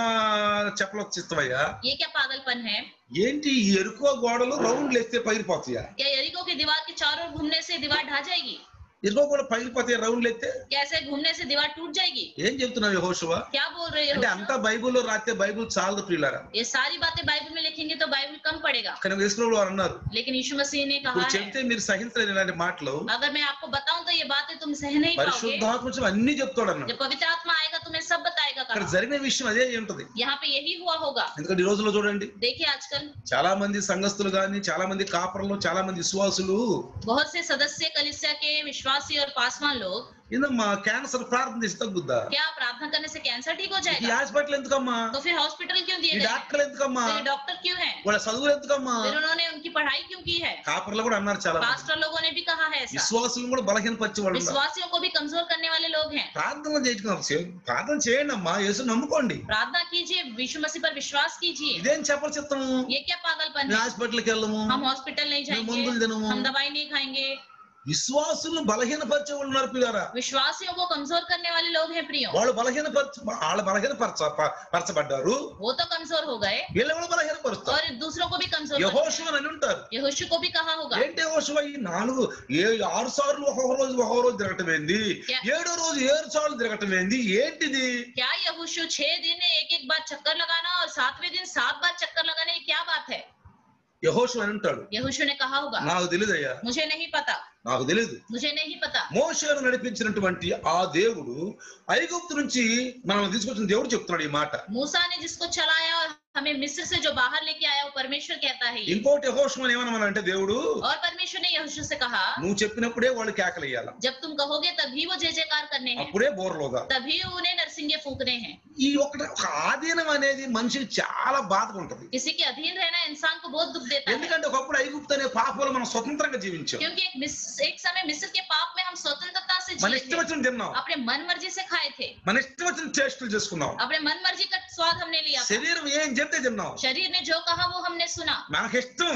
చెప్పలొచ్చిస్తావయ్యా ये क्या पागलपन है ఏంటి ఈ ఎరుకో గోడలు రౌండ్లు వేస్తే పగిలిపోతాయా क्या यरीको की दीवार की चारों ओर घूमने से दीवार ढा जाएगी ఎరుకో కూడా పగిలిపోతాయి రౌండ్లు ఎత్తే क्या ऐसे घूमने से दीवार टूट जाएगी ఏం చెప్తున్నావు యహోశువ क्या बोल रहे అంటే हो అంతా బైబిల్లో రాస్తే బైబిల్ చాలదు ప్రియులారా ये सारी बातें बाइबल में लिखेंगे तो बाइबल कम पड़ेगा కానీ యేసుప్రభులు వారు అన్నారు लेकिन यीशु मसीह ने कहा ఇప్పుడు है చెప్తే మీరు సహించలేని ఇలాంటి మాటలు अगर मैं आपको बताऊं तो ये बातें तुम सह नहीं पाओगे పరిశుద్ధాత్మ వచ్చి అన్ని చెప్తాడు అన్నాడు जब पवित्र आत्मा आएगा तुम्हें सब बताएगा ఇక్కడ कहा జరిగిన విషయం అదే అయి ఉంటది यहाँ पे यही हुआ होगा ఎందుకంటే ఈ రోజుల్లో చూడండి देखिए आजकल చాలా మంది సంఘస్థులు గాని చాలా మంది కాపర్లు చాలా మంది విశ్వాసులు बहुत से सदस्य कलिसिया के विश्वासी और पासवान लोग ఏందమ్మా క్యాన్సర్ ప్రార్థన చేసి తగ్గుద్దా क्या प्रार्थना करने से कैंसर ठीक हो ఈ जाएगा హాస్పిటల్ ఎందుకమ్మా तो फिर हॉस्पिटल क्यों ఈ दिए गए हैं? డాక్టర్లు ఎందుకమ్మా तो ये डॉक्टर क्यों है వాళ్ళ చదువులు ఎందుకమ్మా फिर उन्होंने उनकी पढ़ाई क्यों की है కాపర్లు కూడా అన్నారు చాలా మంది. पास्टर लोगों ने भी कहा है ऐसा విశ్వాసులు కూడా బలహీనపరిచే వాళ్ళు ఉన్నారు. विश्वासियों को भी कमजोर करने वाले लोग हैं ప్రార్థన చేయించుకున్నాం ప్రార్థన చేయండి అమ్మా యేసు నమ్ముకోండి प्रार्थना कीजिए विश्व मसीह पर विश्वास कीजिए ఇదేం చెప్పలు చెప్తాము ये क्या पागलपन మేము है హాస్పిటల్కి వెళ్ళము हम हॉस्पिटल नहीं మేము మందులు जाएंगे తినము हम दवाई नहीं खाएंगे విశ్వాసులను బలహీనపరిచే వాళ్ళు ఉన్నారు పిల్లరా विश्वासियों को कमजोर करने वाले लोग हैं प्रियो వాళ్ళు బలహీనపరచ వాళ్ళు బలహీనపరచ ప- పరచబడ్డారు वो तो कमजोर हो गए వీళ్ళు కూడా బలహీనపరుస్తారు और दूसरों को भी कमजोर యహోషువ అని ఉంటారు यहोशू को भी कहा होगा ఏంటి యహోషువ ఈ నాలుగు ఏ ఆరు సార్లు ఒక్కొక్క రోజు ఒక్కొక్క రోజు తిరగటం ఏంది Yeah. ఏడో రోజు ఏడు సార్లు తిరగటం ఏంది ఏంటిది क्या यहोशू छह दिन एक एक बार चक्कर लगाना और सातवें दिन सात बार चक्कर लगाना ये क्या बात है యహోషువ అని ఉంటాడు यहोशू ने कहा होगा నాకు తెలియదయ్యా मुझे नहीं पता నాకు తెలియదు मुझे नहीं पता మోషేను నడిపించినటువంటి ఆ దేవుడు ఐగుప్తు నుంచి మనం తీసుకొచ్చిన దేవుడు చెప్తున్నాడు ఈ మాట मूसा ने जिसको चलाया और हमें मिस्र से जो बाहर लेके आया वो परमेश्वर कहता है ये ఇంకోటి యహోషువని ఏమన్నామంటే దేవుడు और परमेश्वर ने यहोशू से कहा నువ్వు చెప్పినప్పుడే వాళ్ళు కేకలేయాల जब तुम कहोगे तभी वो जय जयकार करने हैं అప్పుడే బోర్లోగా तभी उन्हें नरसिंगे फूकने हैं ఈ ఒకటి ఒక ఆధీనం అనేది మనిషికి చాలా బాధగా ఉంటది किसी के अधीन रहना इंसान को बहुत दुख देता है ఎందుకంటే ఒకప్పుడు ఐగుప్తు అనే పాపలు మనం స్వతంత్రంగా జీవించాం क्योंकि एक मिस, एक समय मिस्र के पाप में हम स्वतंत्रता से మన जिए ఇష్టం थे వచ్చిన తిన్నాం अपने मन मर्जी से खाए थे మన ఇష్టం వచ్చిన టేస్టులు చేసుకున్నాం अपने मन मर्जी का स्वाद हमने लिया था। శరీరం ఏం చెప్తే తిన్నాం शरीर ने जो कहा वो हमने सुना మనకి ఇష్టం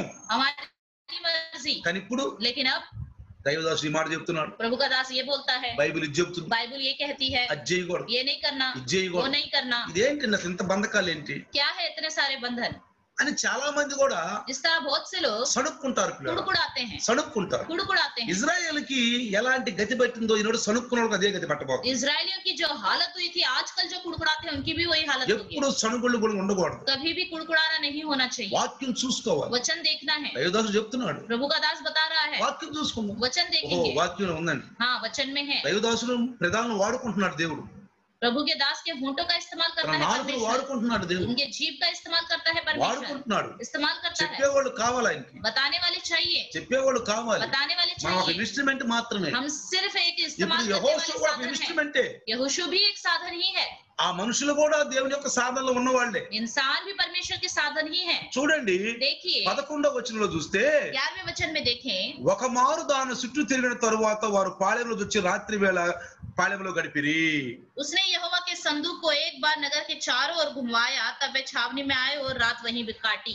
हमारी मर्जी కానీ ఇప్పుడు लेकिन अब దైవదాసు ఈ మాట చెప్తున్నాడు प्रभु का दास ये बोलता है బైబిల్ ఇది చెప్తుంది बाइबल ये कहती है అది చేయకూడదు ये नहीं करना ఇది वो చేయకూడదు नहीं करना ఇదేంటి అసలు ఇంత బంధకాలు ఏంటి क्या है इतने सारे बंधन అని చాలా మంది కూడా इस तरह बहुत से लोग సణుక్కుంటారు పిల్లలు कुड़कुड़ाते हैं సణుక్కుంటారు कुड़कुड़ाते हैं ఇజ్రాయేల్ కి ఎలాంటి గతి పట్టిందో ఈనాడు సణుక్కున్న అదే గతి పట్టబోతుంది इसराइलियों की जो हालत हुई थी आजकल जो कुड़कुड़ाते हैं उनकी भी वही हालत होगी ఎప్పుడు సణుగుళ్ళు కూడా ఉండకూడదు कभी भी कुड़कुड़ाना नहीं होना चाहिए వాక్యం చూసుకోవాలి वचन देखना है దైవదాసు చెప్తున్నాడు प्रभु का दास बता रहा है వాక్యం చూసుకుందాం वचन ఓహో देखेंगे వాక్యం ఉందండి हाँ वचन में है దైవదాసులు ప్రధానం వాడుకుంటున్నాడు దేవుడు प्रभु के दास के होंठों का इस्तेमाल తన करता है నాలుగు परमेश्वर వాడుకుంటున్నాడు దేవుడు उनके जीव का इस्तेमाल करता है परमेश्वर వాడుకుంటున్నాడు इस्तेमाल करता है చెప్పేవాళ్ళు కావాలి ఆయనకి बताने वाले चाहिए చెప్పేవాళ్ళు కావాలి बताने वाले మనం ఒక चाहिए ఇన్స్ట్రుమెంట్ మాత్రమే हम सिर्फ एक ఇప్పుడు इस्तेमाल करने యహోషు वाले ఒక साधन है ఇన్స్ట్రుమెంటే यहोशू भी एक साधन ही है ఆ మనుషులు కూడా దేవుని యొక్క సాధనలో ఉన్నవాళ్లే इंसान भी परमेश्वर के साधन ही है చూడండి देखिए పదకొండవ వచనంలో చూస్తే ग्यारहवें वचन में देखें ఒక మారు దాని చుట్టూ తిరిగిన తరువాత వారు పాళెంలో వచ్చి రాత్రి వేళ పాళెంలో గడిపిరి उसने यहोवा के संदूक को एक बार नगर के चारों ओर घुमवाया तब वे छावनी में आए और रात वहीं भी काटी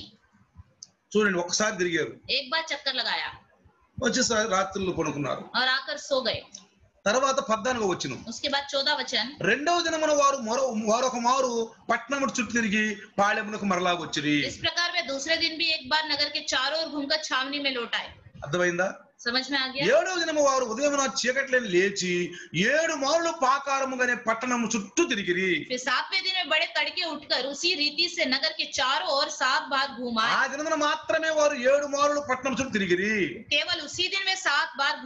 చూడండి ఒకసారి తిరిగారు एक बार चक्कर लगाया వచ్చేసారి రాత్రులు కొనుక్కున్నారు और आकर सो गए తర్వాత పద్నాలుగో వచ్చిన उसके बाद चौदह वचन రెండవ దినమున వారు మరో మరొక మారు పట్టణముడు చుట్టూ తిరిగి పాళెమునకు మరలాగొచ్చిరి इस प्रकार वे दूसरे दिन भी एक बार नगर के चारों ओर घूमकर छावनी में लौट आए అర్థమైందా समझ में आ गया ఏడవ దినము వారు ఉదయం చీకట్లేని లేచి ఏడు మారులు పాకారముగానే పట్టణము చుట్టూ తిరిగిరి फिर सातवें दिन में बड़े तड़के उठकर उसी रीति से नगर के चारों ओर सात बार घुमाए ఆ దినమున మాత్రమే వారు ఏడు మారులు పట్టణం చుట్టూ తిరిగిరి केवल उसी दिन में सात बार घूमे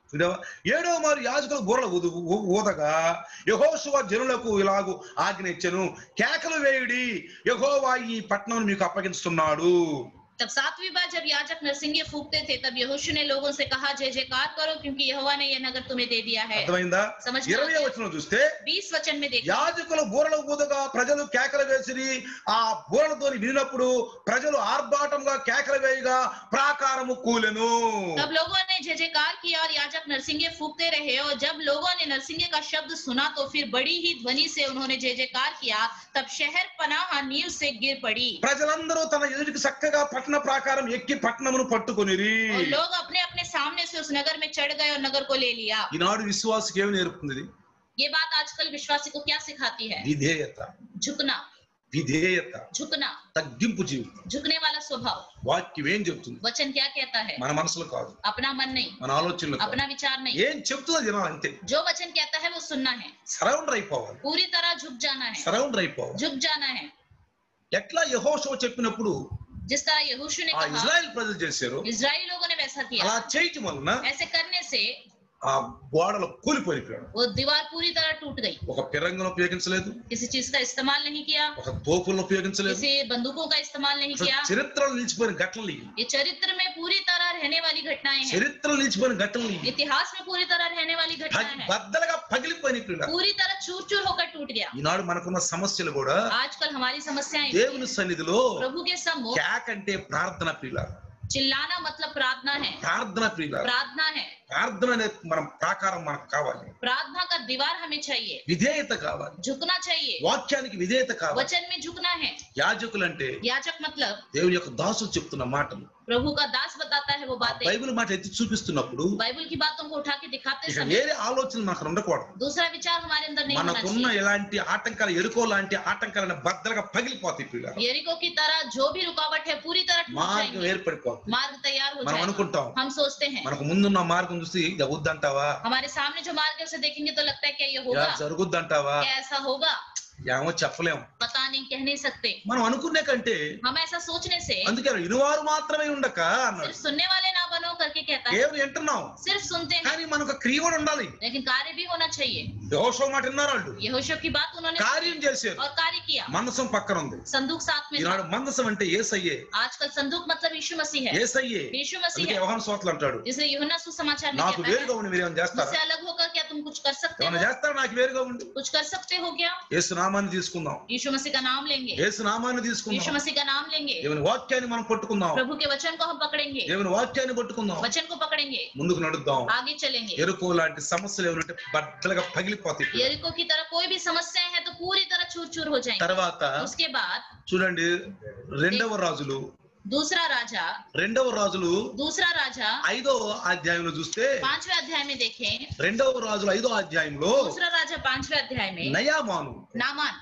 చూడవా? ఏడవ మారు యాజకులు బూరలు ఊదు ఊ- ఊదగా యహోశువ జనులకు ఇలాగు ఆజ్ఞ ఇచ్చెను కేకలు వేయుడి యహోవా ఈ పట్టణం మీకు అప్పగిస్తున్నాడు तब सातवीं बार जब याजक नरसिंगे फूकते थे तब यहोशू ने लोगों से कहा जय जयकार करो क्योंकि यहोवा ने यह नगर तुम्हें दे दिया है అర్థమైందా समझ में आ ఇరవై गया? వచ్చిన చూస్తే बीस वचन में देखिए యాజకులు బూరలు ఊదగా ప్రజలు కేకలు వేసిరి ఆ బూరలతో వినినప్పుడు ప్రజలు ఆర్భాటంగా కేకలు వేయగా ప్రాకారము కూలెను तब लोगों ने जय जयकार किया और याजक नरसिंगे फूकते रहे और जब लोगों ने नरसिंगे का शब्द सुना तो फिर बड़ी ही ध्वनि से उन्होंने जय जयकार किया तब शहर पनाह नींव से गिर पड़ी ప్రజలందరూ తన ఎదుటికి చక్కగా పట్టణ ప్రాకారం ఎక్కి పట్టణమును పట్టుకొనిరి और लोग अपने अपने सामने से उस नगर में चढ़ गए और नगर को ले लिया ఈనాడు విశ్వాసకి ఏమి నేర్పుతుంది ఇది? ये बात आजकल विश्वासी को क्या सिखाती है విధేయత झुकना విధేయత झुकना తగ్గింపు జీవితం झुकने वाला स्वभाव వాక్యం ఏం చెప్తుంది वचन क्या कहता है మన మనసులో కాదు अपना मन नहीं మన ఆలోచనలు కాదు. अपना विचार नहीं ఏం చెప్తుందో జనం అంతే जो वचन कहता है वो सुनना है సరౌండర్ అయిపోవాలి पूरी तरह झुक जाना है సరౌండర్ అయిపోవాలి झुक जाना है ఎట్లా యహోషో చెప్పినప్పుడు जिस तरह यहोशू ने ఆ कहा ఇజ్రాయెల్ ప్రజలు చేశారు इजराइली लोगों ने वैसा किया అలా చేయటం వలన ऐसे करने से ఆ గోడలు కూలిపోయిపోయాడు वो दीवार पूरी तरह टूट गई ఒక పిరంగను ఉపయోగించలేదు किसी चीज का इस्तेमाल नहीं किया ఒక తోపులను ఉపయోగించలేదు किसी बंदूकों का इस्तेमाल नहीं అసలు किया చరిత్రలో నిలిచిపోయిన ఘటనలు ఇవి. ये चरित्र में पूरी तरह रहने वाली घटनाएं हैं చరిత్రలో నిలిచిపోయిన ఘటనలు ఇవి. इतिहास में पूरी तरह रहने वाली घटनाएं పగ్- हैं బద్దలుగా పగిలిపోయిన పిల్ల पूरी तरह चूर चूर होकर टूट गया ఈనాడు మనకున్న సమస్యలు కూడా आजकल हमारी समस्याएं దేవుని సన్నిధిలో प्रभु के सम्मुख క్యాక్ అంటే ప్రార్థన ప్రియుల चिल्लाना मतलब प्रार्थना है ప్రార్థన ప్రియుల प्रार्थना है ప్రార్థన అనే మనం ప్రాకారం మనకు కావాలి प्रार्थना का दीवार हमें चाहिए విధేయత కావాలి झुकना चाहिए వాక్యానికి విధేయత కావాలి वचन में झुकना है యాజకులు అంటే याचक मतलब దేవుని యొక్క దాసులు చెప్తున్న మాటలు प्रभु का दास बताता है वो बातें బైబిల్ మాట ఎత్తి చూపిస్తున్నప్పుడు बाइबल की बातों को उठा के दिखाते ఇక समय వేరే ఆలోచనలు మనకు ఉండకూడదు दूसरा विचार हमारे अंदर नहीं होना మనకున్న चाहिए ఎలాంటి ఆటంకాలు ఎరుకో లాంటి ఆటంకాలను బద్దలుగా పగిలిపోతాయి పిల్లలు यरीको की तरह जो भी रुकावट है पूरी तरह टूट మార్గం जाएंगे ఏర్పడిపోతుంది मार्ग तैयार हो మనం जाएगा అనుకుంటాం हम सोचते हैं మనకు ముందున్న మార్గం చూసి ఇది అవుద్దంటావా हमारे सामने जो मार्ग है उसे देखेंगे तो लगता है क्या ये ఇలా होगा జరుగుద్దంటావా क्या ऐसा होगा ఏమో చెప్పలేము पता नहीं कह नहीं सकते మనం అనుకునే కంటే हम ऐसा सोचने से అందుకే ఇనువారు మాత్రమే ఉండక అన్నాడు सिर्फ सुनने वाले ना बनो करके कहता है కేవలం వింటున్నాం सिर्फ सुनते हैं కానీ మనకు క్రియ కూడా ఉండాలి लेकिन कार्य भी होना चाहिए యెహోషువ మాట విన్నారు వాళ్ళు यहोशू की बात उन्होंने కార్యం सुनी చేశారు और कार्य किया మందసం పక్కన ఉంది संदूक साथ में था ఈనాడు మందసం అంటే ఏసయ్యే आजकल संदूक मतलब यीशु मसीह है ఏసయ్యే यीशु मसीह అందుకే है యోహాను సోతలు అంటాడు जिसे यूहन्ना सुसमाचार में నాకు कहता है వేరుగా ఉండి మీరేమైనా చేస్తారా मुझसे अलग होकर क्या तुम कुछ कर सकते ఏమైనా हो చేస్తారా నాకు వేరుగా ఉండి कुछ कर सकते हो क्या యేసు నామాన్ని తీసుకుందాం यीशु मसीह का नाम लेंगे యేసు నామాన్ని यीशु తీసుకుందాం मसीह का नाम लेंगे దేవుని వాక్యాన్ని మనం పట్టుకుందాం प्रभु के वचन को हम पकड़ेंगे దేవుని వాక్యాన్ని పట్టుకుందాం वचन को पकड़ेंगे ముందుకు నడుద్దాం आगे चलेंगे ఎరుకు లాంటి సమస్యలు ఏమంటే బద్దలుగా పగిలిపోతాయి यरीको की तरह कोई भी समस्या है तो पूरी तरह चूर चूर हो जाएंगे తర్వాత उसके बाद చూడండి రెండవ రాజులు दूसरा राजा రెండవ రాజులు दूसरा राजा ఐదో అధ్యాయంలో చూస్తే पांचवें अध्याय में देखें రెండవ రాజులు ఐదో అధ్యాయంలో दूसरा राजा पांचवें अध्याय में నయామాను नामान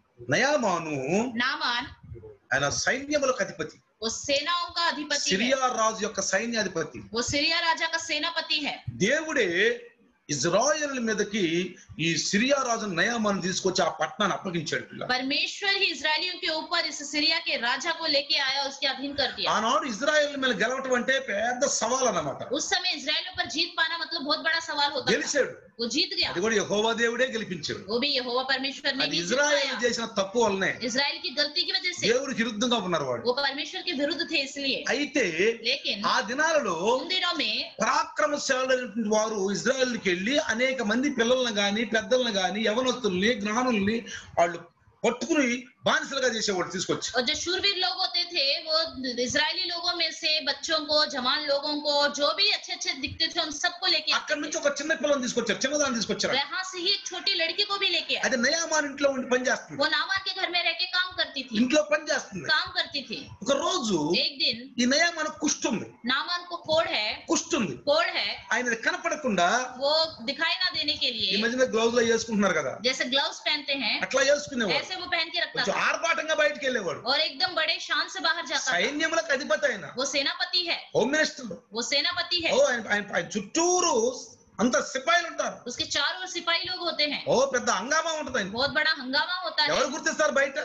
నయామాను नामान ఆయన సైన్యములకు అధిపతి वो सेनाओं का अधिपति है సిరియా రాజు యొక్క సైన్యాధిపతి वो सीरिया राजा का सेनापति है దేవుడే ఇజ్రాయెల్ మీదకి ఈ సిరియా రాజు నయామాను తీసుకొచ్చి ఆ పట్టణాన్ని అప్పగించాడు పిల్ల परमेश्वर ही इसराइलियों के ऊपर इस सीरिया के राजा को लेके आया उसके अधीन कर दिया ఆనాడు ఇజ్రాయెల్ మీద గెలవటం అంటే పెద్ద సవాల్ అన్నమాట उस समय इसराइलियों पर जीत पाना मतलब बहुत बड़ा सवाल होता था గెలిచాడు वो जीत गया అది కూడా యెహోవా దేవుడే గెలిపించాడు वो भी यहोवा परमेश्वर ने అది ही ఇజ్రాయెల్ जिताया చేసిన తప్పు వల్లనే इसराइल की गलती की वजह से దేవుడికి విరుద్ధంగా ఉన్నారు వాడు वो परमेश्वर के विरुद्ध थे इसलिए అయితే लेकिन ఆ దినాలలో उन दिनों में పరాక్రమశాలైనటువంటి వారు ఇజ్రాయెల్కి వెళ్ళి అనేక మంది పిల్లల్ని గాని పెద్దల్ని గాని యవనస్తుల్ని జ్ఞానుల్ని వాళ్ళు పట్టుకుని బానిసలుగా చేసేవాడు తీసుకొచ్చి और जो शूरवीर लोग होते थे वो इजरायली लोगों में से बच्चों को जवान लोगों को जो भी अच्छे अच्छे दिखते थे उन सबको लेके आते అక్కడి थे। నుంచి ఒక చిన్న పిల్లని తీసుకొచ్చారు చిన్నదాన్ని తీసుకొచ్చారు वहां से ही एक छोटी लड़की को भी लेके आए అది నయామాన్ ఇంట్లో ఉండి పని చేస్తుంది वो नामान के घर में रह के काम करती थी ఇంట్లో పని చేస్తుంది काम करती थी ఒక రోజు एक दिन ఈ నయామాన్ కుష్టి ఉంది नामान को कोड़ है కుష్టి ఉంది कोड़ है ఆయన కనపడకుండా वो दिखाई ना देने के ఈ लिए మధ్యన గ్లౌజ్ లో వేసుకుంటున్నారు కదా जैसे ग्लव्स पहनते हैं అట్లా వేసుకునేవాడు ऐसे वो पहन के रखता కొంచెం था ఆర్భాటంగా బయటికి వెళ్ళేవాడు और एकदम बड़े शान से बाहर जाता था సైన్యములకు అధిపతి ఆయన वो सेनापति है హోమ్ మినిస్టర్ वो सेनापति है ఓ ఆయన ఆయన- ఆయన చుట్టూరు అంత సిపాయిలు ఉంటారు उसके चारों ओर सिपाही लोग होते हैं ఓ పెద్ద హంగామా ఉంటుంది ఆయన बहुत बड़ा हंगामा होता है ఎవరు గుర్తిస్తారు బయట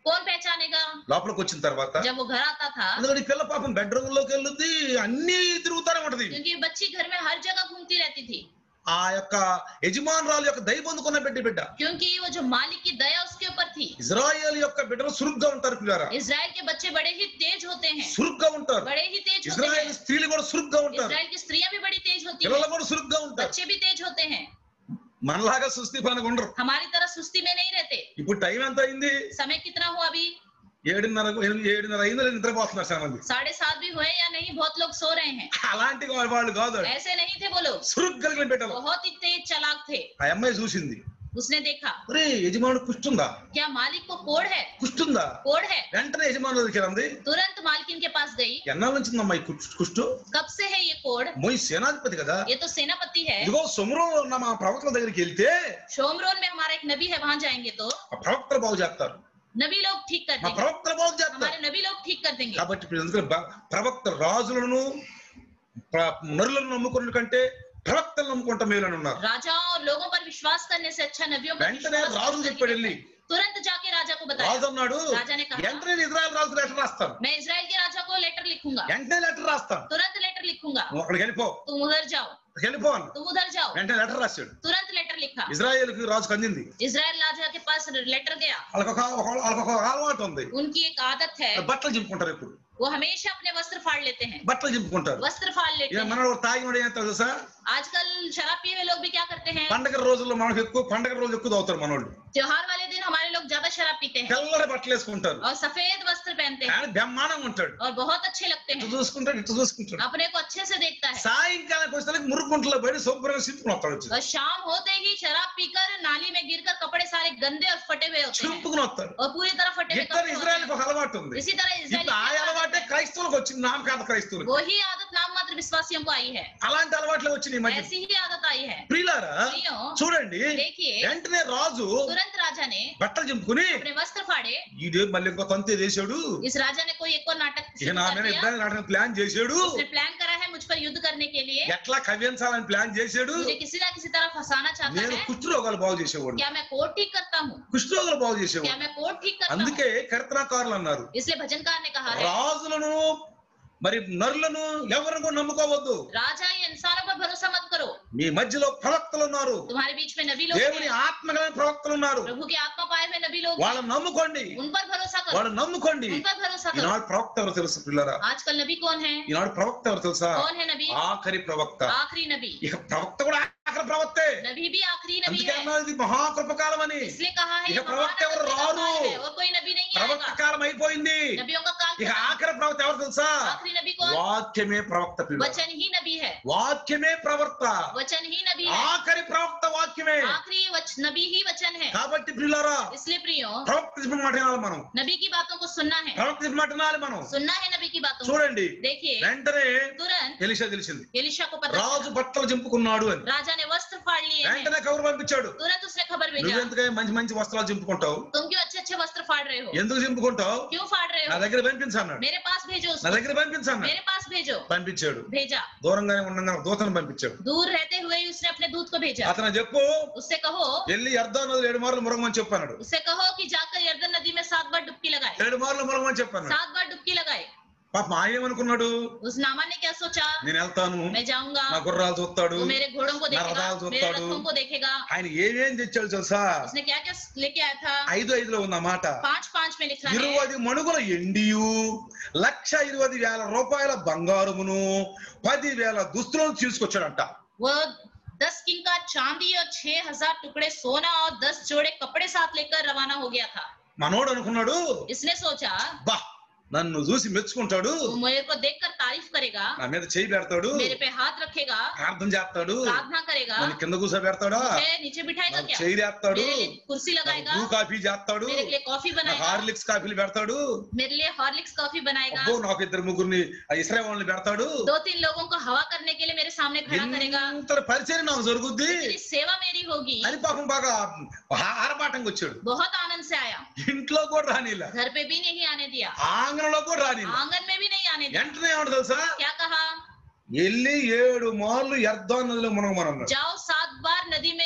कौन पहचानेगा లోపలికి వచ్చిన తర్వాత जब वो घर आता था అందుకని ఈ పిల్ల పాపం బెడ్రూమ్ లోకి వెళ్ళుద్ది అన్ని తిరుగుతానే ఉంటది क्योंकि ये बच्ची घर में हर जगह घूमती रहती थी ఆ యొక్క యజమానురాలు యొక్క దయ పొందుకున్న బిడ్డ బిడ్డ क्योंकि वो जो मालिक की दया उसके ऊपर थी ఇజ్రాయేల్ యొక్క బిడ్డలు సురుగ్గా ఉంటారు పిల్లారా इसराइल के बच्चे बड़े ही तेज होते हैं సురుగ్గా ఉంటారు बड़े ही तेज होते ఇజ్రాయేల్ हैं స్త్రీలు కూడా సురుగ్గా ఉంటారు इसराइल की स्त्रियां भी बड़ी तेज होती పిల్లలు हैं కూడా సురుగ్గా ఉంటారు बच्चे भी तेज होते हैं మనలాగా సుస్థి పనగా ఉండరు हमारी तरह सुस्ती में नहीं रहते ఇప్పుడు టైం ఎంత అయింది समय कितना हुआ अभी ఏడున్నర ఎనిమిది ఏడున్నర అయిందో లేదు నిద్రపోతున్నారు చాలా మంది साढ़े सात भी हुए या नहीं बहुत लोग सो रहे हैं అలాంటి వాళ్ళు కాదు ऐसे नहीं थे वो लोग సురుగ్గు కలిగిన బిడ్డలు बहुत ही तेज चलाक थे ఆ అమ్మాయి చూసింది उसने देखा ఒరే యజమానుడు కుష్టుందా क्या मालिक को कोड है కుష్టుందా कोड है వెంటనే యజమానుడు దగ్గరికి అంది तुरंत मालकिन के पास गई ఎన్నాళ్ళ నుంచి ఉందమ్మా ఈ కుష్- కుష్టు कब से है ये कोड మొయ్ సేనాధిపతి కదా ये तो सेनापति है ఇదిగో సుమరంలో ఉన్న మా ప్రవక్తల దగ్గరికి వెళ్తే शोमरोन में हमारा एक नबी है वहां जाएंगे तो ఆ ప్రవక్తలు బాగు చేస్తారు नबी लोग ठीक कर మా देंगे ప్రవక్తలు బాగు చేస్తారు हमारे नबी लोग ठीक कर देंगे కాబట్టి ఇప్పుడు ఎందుకంటే బ- ప్రవక్త రాజులను ప్ర- నరులను నమ్ముకున్న కంటే ప్రవక్తలు నమ్ముకుంటా మేలని ఉన్నారు राजाओं और लोगों पर विश्वास करने से अच्छा नबियों पर వెంటనే विश्वास రాజు करने చెప్పాడు के వెళ్ళి लिए तुरंत जाके राजा को बताया రాజు అన్నాడు రాజా నే కహా. వెంటనే నేను ఇజ్రాయల్ రాజుకు లెటర్ రాస్తాను मैं इसराइल के राजा को लेटर लिखूंगा వెంటనే లెటర్ రాస్తాను तुरंत लेटर लिखूंगा నువ్వు అక్కడికి వెళ్ళిపో तुम उधर जाओ వెళ్ళిపో అన్న तुम उधर जाओ వెంటనే లెటర్ రాశాడు तुरंत लेटर लिखा ఇజ్రాయేల్ కి రాజుకు అందింది इसराइल राजा के पास लेटर गया వాళ్ళకొక ఒక- వాళ్ళకొక అలవాటు ఉంది उनकी एक आदत है బట్టలు చింపుకుంటారు ఇప్పుడు वो हमेशा अपने वस्त्र फाड़ लेते हैं బట్టలు చింపుకుంటారు वस्त्र फाड़ लेते ఇక हैं మన తాగినోడు ఏం తెలుసా आजकल शराब पिए हुए लोग भी क्या करते हैं పండగ రోజుల్లో మనకు ఎక్కువ పండగ రోజులు ఎక్కువ తాగుతారు మనోళ్ళు त्योहार वाले दिन हमारे लोग ज्यादा शराब पीते हैं తెల్లటి బట్టలు వేసుకుంటారు और सफेद वस्त्र पहनते हैं ఆయన బ్రహ్మాండంగా ఉంటాడు और बहुत अच्छे लगते ఇటు हैं చూసుకుంటాడు ఇటు చూసుకుంటాడు अपने को अच्छे से देखता है సాయంకాలం వచ్చేసరికి మురుగుంటలో బయట శుభ్రంగా చింపుకుని వస్తాడు వచ్చి और शाम होते ही शराब पीकर नाली में गिरकर कपड़े सारे गंदे और फटे हुए होते हैं చింపుకుని వస్తాడు और पूरी तरह फटे हुए ఇద్దరు कपड़े होते ఇజ్రాయల్ हैं ఒక అలవాటు ఉంది इसी तरह ఇప్పుడు इसराइली ఆ की आदत అలవాటే है। క్రైస్తవులకు వచ్చింది నామకాత క్రైస్తవులకు वही आदत नाम मात्र विश्वासियों को आई है అలాంటి అలవాట్లే వచ్చినాయి ఈ మధ్య ऐसी ही आदत आई है ప్రియులారా प्रियो, చూడండి देखिए వెంటనే రాజు तुरंत राजा ने బట్టలు చింపుకుని अपने वस्त्र फाड़े ఈడే మళ్ళీ ఇంకో తంతే చేశాడు इस राजा ने कोई एक और नाटक ఇక शुरू నా कर మీద दिया యుద్ధానికి నాటకం ప్లాన్ చేశాడు उसने प्लान करा है मुझ पर युद्ध करने के लिए ఎట్లా కవ్వించాలని ప్లాన్ చేశాడు मुझे किसी ना किसी तरह फंसाना चाहता నేను है కుష్ఠరోగాలు బాగు చేసేవాడు क्या मैं कोड ठीक करता हूँ కుష్ఠరోగాలు బాగు क्या చేసేవాడు मैं कोड ठीक करता हूँ అందుకే కీర్తనాకారులు అన్నారు इसलिए भजनकार ने कहा है రాజులను మరి నరులను ఎవరిని కూడా నమ్ముకోవద్దు राजा या इंसानों पर भरोसा मत करो మీ మధ్యలో ప్రవక్తలు ఉన్నారు तुम्हारे बीच में नबी लोग దేవుని हैं ఆత్మగల ప్రవక్తలు ఉన్నారు प्रभु की आत्मा पाए हुए नबी लोग हैं। వాళ్ళని నమ్ముకోండి उन पर भरोसा करो వాళ్ళని నమ్ముకోండి उन पर भरोसा करो ఈనాడు ప్రవక్త ఎవరు తెలుసు పిల్లరా आजकल नबी कौन है ఈనాడు ప్రవక్త ఎవరు తెలుసా कौन है नबी ఆఖరి ప్రవక్త आखिरी नबी ఇక ప్రవక్త కూడా ఆఖరి ప్రవక్తే नबी भी आखिरी नबी అందుకే है అన్నారు ఇది మహాకృపకాలం అని इसलिए कहा है ఇక ये ప్రవక్త महान ఎవరు नबी का రారు. काल है और कोई नबी नहीं ప్రవక్త आएगा కాలం అయిపోయింది नबियों का काल ఇక खत्म। ఆఖరి ప్రవక్త ఎవరు తెలుసా आखिरी नबी कौन వాక్యమే ప్రవక్త పిల్ల वचन ही नबी है వాక్యమే ప్రవక్త वचन ही नबी है ఆఖరి ప్రవక్త వాక్యమే आखिरी वच, नबी ही वचन है కాబట్టి పిల్లరా इसलिए प्रियो ప్రవక్త చెప్పిన మాట వినాలి మనం नबी की बातों को सुनना है ప్రవక్త చెప్పిన మాట వినాలి మనం सुनना है नबी की बातों को చూడండి देखिए వెంటనే तुरंत ఎలిషా తెలిసింది एलिशा को पता రాజు चला బట్టలు చింపుకున్నాడు అని राजा ने वस्त्र फाड़ लिए हैं వెంటనే కబురు పంపించాడు तुरंत उसने खबर भेजा నువ్వెందుకై మంచి మంచి వస్త్రాలు చింపుకుంటావు तुम क्यों अच्छे अच्छे वस्त्र फाड़ रहे हो ఎందుకు చింపుకుంటావు क्यों फाड़ रहे నా हो దగ్గర పంపించన్నాడు मेरे पास भेजो నా उसको దగ్గర పంపించన్నాడు मेरे पास भेजो పంపించాడు भेजा దూరంగానే ఉండగా దూతను పంపించాడు दूर रहते हुए ही उसने अपने दूत को भेजा అతను చెప్పు उससे कहो వెళ్ళి అర్ధ నదులు ఏడు మార్లు మురగమని చెప్పాడు उससे कहो कि जाकर यर्दन नदी में सात बार डुबकी लगाए ఏడు మార్లు మురగమని చెప్పాను सात बार डुबकी लगाए పాప ఆయన ఏమనుకున్నాడు उस नामा ने क्या सोचा నేను వెళ్తాను मैं जाऊंगा నా గుర్రాలు చూస్తాడు वो मेरे घोड़ों को देखेगा रदाल मेरे जोताड़ू। रथों को देखेगा ఆయన ఏమేం తెచ్చాడు తెలుసా उसने क्या क्या लेके आया था ఐదు ఐదులో ఉన్న మాట पांच पांच में लिखा है ఇరవై మణుగుల ఎండియు లక్ష ఇరవై వేల రూపాయల బంగారమును పది వేల దుస్తులను తీసుకొచ్చాడంట वो दस किंग का चांदी और छह हजार टुकड़े सोना और दस जोड़े कपड़े साथ लेकर रवाना हो गया था మనోడు అనుకున్నాడు इसने सोचा బా నన్ను చూసి మెచ్చుకుంటాడు वो मेरे को देखकर तारीफ करेगा నా మీద చేయి పెడతాడు मेरे पे हाथ रखेगा ప్రార్థన చేస్తాడు प्रार्थना करेगा నన్ను కింద కూర్చో పెడతాడా मुझे नीचे बिठाएगा నాకు क्या చేయి వేస్తాడు मेरे लिए कुर्सी నాకు लगाएगा బ్లూ కాఫీ చేస్తాడు मेरे लिए कॉफी నాకు बनाएगा హార్లిక్స్ కాఫీలు పెడతాడు मेरे लिए हॉर्लिक्स कॉफी बनाएगा అబ్బో నాకు ఇద్దరు ముగ్గురిని ఇస్రాయల్ వాళ్ళని పెడతాడు दो तीन लोगों को हवा करने के लिए मेरे सामने खड़ा करेगा ఇంత పరిచయం నాకు జరుగుద్ది मेरी सेवा मेरी होगी అని పాపం బాగా ఆ- ఆరబాటంగా వచ్చాడు बहुत आनंद से आया ఇంట్లో కూడా రానిలా घर पे भी नहीं आने दिया ఆంగణంలో కూడా రానిలా आंगन में भी नहीं आने दिया వెంటనే ఏమంట తెలుసా क्या कहा వెళ్ళి ఏడు మార్లు ఎర్దాన్ నదిలో మునగమన్నాడు जाओ सात बार नदी में यर्दन की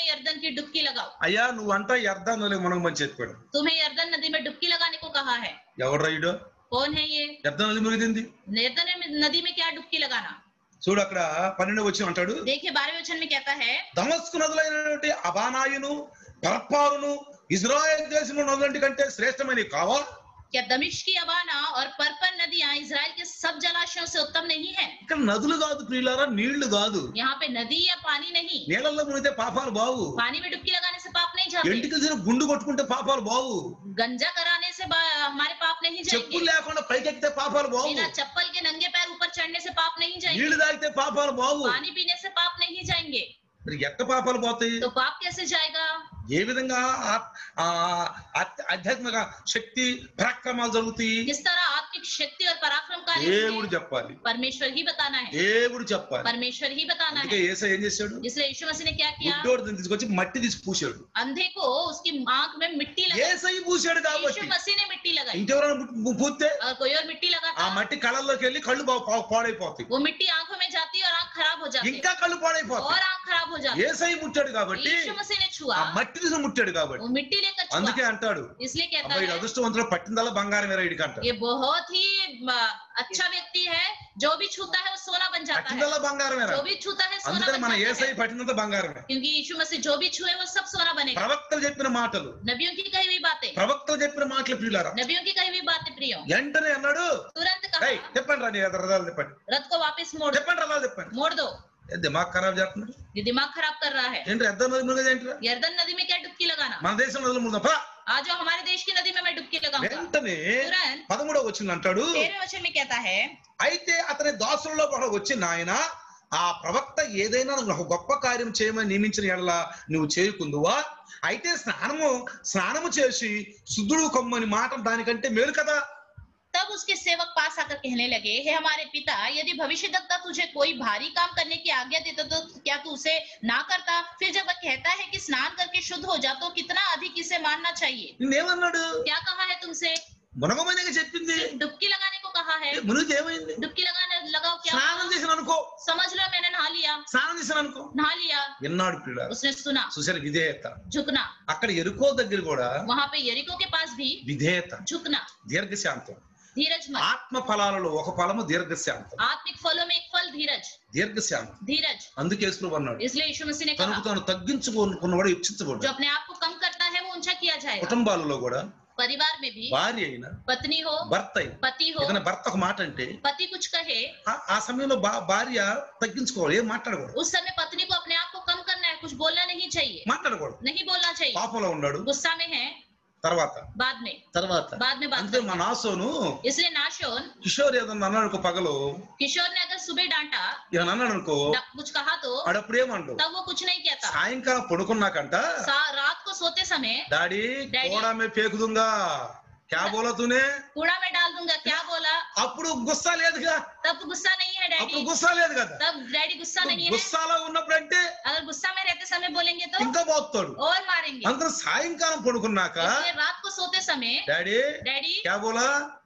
कि डुबकी लगाओ అయ్యా నువ్వంటా అర్థం మనం మంచి చెప్పాడు तुम्हें यर्दन नदी में डुबकी लगाने को कहा है ఎవడు రైడు कौन है ये అర్థం నది మునిగింది यर्दन में- नदी में क्या डुबकी लगाना చూడు అక్కడ పన్నెండు వచ్చి అంటాడు देखिए बारहवें वचन में कहता है దమస్కు నదులైనటువంటి అబానాయును పరప్పారును ఇజ్రాయెల్ దేశంలో నదులంటి కంటే శ్రేష్టమైనవి కావా क्या दमिश्क की अबाना और परपन नदियां इसराइल के सब जलाशयों से उत्तम नहीं है ఇక్కడ నదులు కాదు ప్రియులారా నీళ్లు కాదు यहाँ पे नदी या पानी नहीं నీళ్ళల్లో మునిగితే పాపాలు బావు पानी में डुबकी लगाने से पाप नहीं जाते ఎంటికి తీసిన గుండు కొట్టుకుంటే పాపాలు బావు गंजा कराने से बा- हमारे पाप नहीं చెప్పులు जाएंगे లేకుండా పైకెక్కితే పాపాలు బావు बिना चप्पल के नंगे पैर ऊपर चढ़ने से पाप नहीं जाएंगे నీళ్లు తాగితే పాపాలు బావు पानी पीने से पाप नहीं जाएंगे మరి ఎక్క పాపాలు పోతాయి तो पाप कैसे जाएगा ఏ విధంగా ఆ- ఆ ఆధ్య- ఆధ్యాత్మిక శక్తి పరాక్రమాలు జరుగుతాయి किस तरह आत्मिक शक्ति और पराक्रम कार्य దేవుడు होंगे? చెప్పాలి परमेश्वर ही बताना है దేవుడు చెప్పాలి परमेश्वर ही बताना అందుకే है ఏసై ఏం చేశాడు इसलिए यीशु मसीह ने क्या किया గుడ్డోడు దీన్ని తీసుకొచ్చి మట్టి తీసి పూసాడు अंधे को उसकी आंख में मिट्टी लगाई ఏసై పూసాడు కాబట్టి यीशु मसीह ने मिट्टी लगाई ఇంకెవరైనా పు- పూస్తే और कोई और मिट्टी ఆ लगाता మట్టి కళ్ళల్లోకి వెళ్ళి కళ్ళు పా- పా- పాడైపోతాయి वो मिट्टी आंखों में जाती है और आंख खराब हो जाती है ఇంకా కళ్ళు పాడైపోతాయి और आंख खराब हो जाती ఏసై ముట్టాడు है కాబట్టి यीशु मसीह ने छुआ ఆ మట్టి తీసి ముట్టాడు కాబట్టి वो मिट्टी लेकर అందుకే छुआ అంటాడు इसलिए कहता అబ్బాయి है అదృష్టవంతుడు పట్టిందల్లా బంగారం వేరే ఇడికి అంటాడు ये बहुत ही अ, अच्छा व्यक्ति है जो भी छूता है वो सोना बन जाता है పట్టిందల్లా బంగారం వేరే जो भी छूता है सोना అందుకని बन మన जाता ఏసై है పట్టినంత బంగారమే क्योंकि यीशु मसीह जो भी छुए वो सब सोना बनेगा ప్రవక్తలు చెప్పిన మాటలు नबियों की कही हुई बातें ప్రవక్తలు చెప్పిన మాటలు ప్రియులారా नबियों की कही हुई बातें प्रियो వెంటనే అన్నాడు तुरंत "ఏయ్, कहा చెప్పండి రా నీ రథాలు చెప్పండి रथ को वापस मोड़ చెప్పండి రథాలు చెప్పండి मोड़ दो ఏ దిమాగ్ ఖరాబ్ చేస్తున్నారు ये दिमाग खराब कर रहा है ఏంటి అర్థం మునిగేది ఏంటి यर्दन नदी में क्या डुबकी लगाना మన దేశం నదులు ముందు పా आज जो हमारे देश की नदी में मैं डुबकी लगाऊंगा వెంటనే तुरंत పదమూడవ వచ్చింది అంటాడు तेरह वचन में कहता है అయితే అతని దాసులలో కూడా వచ్చి నాయన ఆ ప్రవక్త ఏదైనా నువ్వు ఒక గొప్ప కార్యం చేయమని నియమించిన ఎడల నువ్వు చేయకుందువా అయితే స్నానము స్నానము చేసి శుద్ధుడు కమ్మని మాట దానికంటే మేలు కదా तब उसके सेवक पास आकर कहने लगे हे हमारे पिता यदि भविष्यद्वक्ता तुझे कोई भारी काम करने की आज्ञा देता तो क्या तू उसे ना करता फिर जब वह कहता है कि स्नान करके शुद्ध हो जा तो कितना अधिक इसे मानना चाहिए నిన్నేమన్నాడు क्या कहा है तुमसे మునగమనిగా చెప్పింది सिर्फ डुबकी लगाने को कहा है మునిగితే ఏమైంది डुबकी लगाने लगाओ क्या స్నానం చేసిన అనుకో समझ लो मैंने नहा लिया స్నానం చేసిన అనుకో नहा लिया విన్నాడు పిల్ల उसने सुना చూసారు విధేయత झुकना అక్కడ ఎరుకో దగ్గర కూడా वहां पे यरिको के पास भी విధేయత झुकना దీర్ఘశాంతం धीरज मत ఆత్మ ఫలాలలో ఒక ఫలము దీర్ఘశాంతం आत्मिक फलों में एक फल धीरज దీర్ఘశాంతం धीरज అందుకే యేసు అన్నాడు इसलिए यीशु मसीह ने తనకు कहा తాను తగ్గించుకున్నవాడు जो హెచ్చించబడు अपने आप को कम करता है वो ऊंचा किया जाएगा కుటుంబాలలో కూడా परिवार में भी భార్య అయినా पत्नी हो భర్త అయినా पति हो ఏదైనా భర్త ఒక మాట అంటే पति कुछ कहे ఆ- ఆ సమయంలో భా- భార్య తగ్గించుకోవాలి ఏం మాట్లాడకూడదు उस समय पत्नी को अपने आप को कम करना है कुछ बोलना नहीं चाहिए మాట్లాడకూడదు नहीं बोलना चाहिए పాపంలో ఉన్నాడు गुस्सा में है తర్వాత बाद में తర్వాత बाद में बात అందుకే మా करेंगे నాసోను इसलिए नाशोन కిషోర్ ఏదన్నా అన్నాడు అనుకో పగలు किशोर ने अगर सुबह डांटा ఏమన్నా అన్నాడు అనుకో तब कुछ कहा तो ఆడప్పుడు ఏమండు तब वो कुछ नहीं कहता సాయంకాలం పడుకున్నాకంట सा- रात को सोते समय డాడీ డాడీ. కోడా మే పేకుదుంగా క్యా బోలా తూనే कूड़ा में डाल दूंगा क्या बोला అప్పుడు గుస్సా లేదుగా तब गुस्सा नहीं है అప్పుడు डैडी గుస్సా లేదు కదా तब डैडी गुस्सा नहीं है గుస్సాలో ఉన్నప్పుడు అంటే अगर गुस्सा में रहते समय बोलेंगे तो ఇంకా పోతాడు और मारेंगे అందరూ సాయంకాలం పడుకున్నాక इसलिए रात को सोते समय డాడీ डैडी క్యా బోలా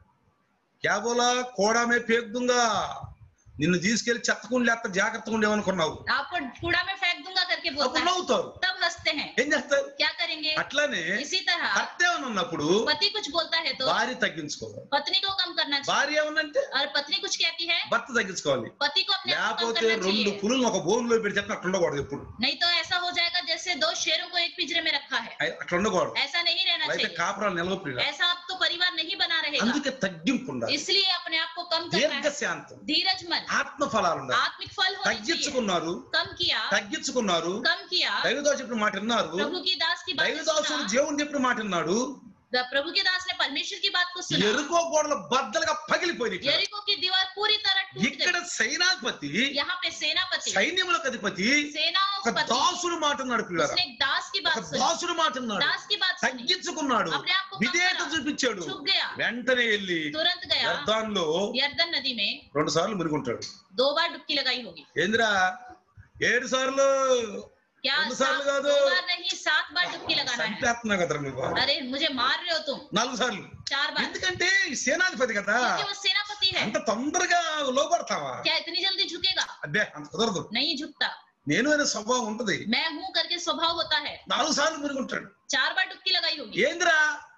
క్యా బోలా కోడా మే పేకుదుంగా నిన్ను తీసుకెళ్లి చెత్తకుండా లేకపోతే జాగ్రత్తగా ఉండేవనుకున్నావు आपको कूड़ा में फेंक दूंगा करके बोलता అప్పుడు है నవ్వుతారు तब हंसते हैं ఏం చేస్తారు क्या करेंगे అట్లానే इसी तरह భర్త ఏమని ఉన్నప్పుడు पति कुछ बोलता है तो భార్య తగ్గించుకోవాలి पत्नी को कम करना चाहिए భార్య ఏమనంటే और पत्नी कुछ कहती है భర్త తగ్గించుకోవాలి पति को अपने आप को कम లేకపోతే करना రెండు चाहिए పులులు ఒక బోన్లో పెట్టి చెప్పిన అట్లా ఉండకూడదు ఎప్పుడు नहीं तो ऐसा हो जाएगा जैसे दो शेरों को एक पिंजरे में रखा है అయ్ అట్లా ఉండకూడదు ऐसा नहीं रहना అయితే चाहिए కాపురాలు నిలవప్రియ ऐसा आप तो परिवार नहीं बना रहेगा అందుకే తగ్గింపు ఉండాలి इसलिए अपने आप को कम करना దీర్ఘ है శాంతం धीरज मन ఆత్మ ఫలాలు ఉండాలి आत्मिक फल होने चाहिए తగ్గించుకున్నారు कम किया తగ్గించుకున్నారు कम किया దైవదాసు చెప్పిన మాట విన్నారు प्रभु की दास की बात దైవదాసుడు सुना దేవుని చెప్పిన మాట విన్నాడు द- प्रभु के दास ने परमेश्वर की बात को सुना ఎరుకో గోడలు బద్దలుగా పగిలిపోయింది ఇక్కడ. यरीको की दीवार पूरी तरह टूट ఇక్కడ गई సైనాధిపతి यहाँ पे सेनापति సైన్యములకు అధిపతి सेनाओं ఒక का पति దాసుడు మాట ఉన్నాడు పిల్లరా उसने एक दास की ఒక बात सुनी దాసుడు మాట ఉన్నాడు दास की बात सुनी తగ్గించుకున్నాడు अपने आप को कम విధేయత करा, చూపించాడు झुक गया వెంటనే వెళ్ళి तुरंत गया యర్దాన్లో यर्दन नदी में రెండు సార్లు మునిగుంటాడు दो बार डुबकी लगाई होगी ఏందిరా ఏడు సార్లు क्या రెండు సార్లు सात- కాదు दो बार नहीं सात बार डुबकी लगाना है చంపేస్తున్నా కదరా నువ్వు अरे मुझे मार रहे हो तुम నాలుగు సార్లు चार बार ఎందుకంటే ఈ సేనాధిపతి కదా क्योंकि वो सेनापति है అంత తొందరగా లోపడతావా क्या इतनी जल्दी झुकेगा అబ్బే అంత కుదరదు नहीं झुकता నేను అనే స్వభావం ఉంటది मैं हूं करके स्वभाव होता है నాలుగు సార్లు మునిగుంటాడు चार बार डुबकी लगाई होगी ఏందిరా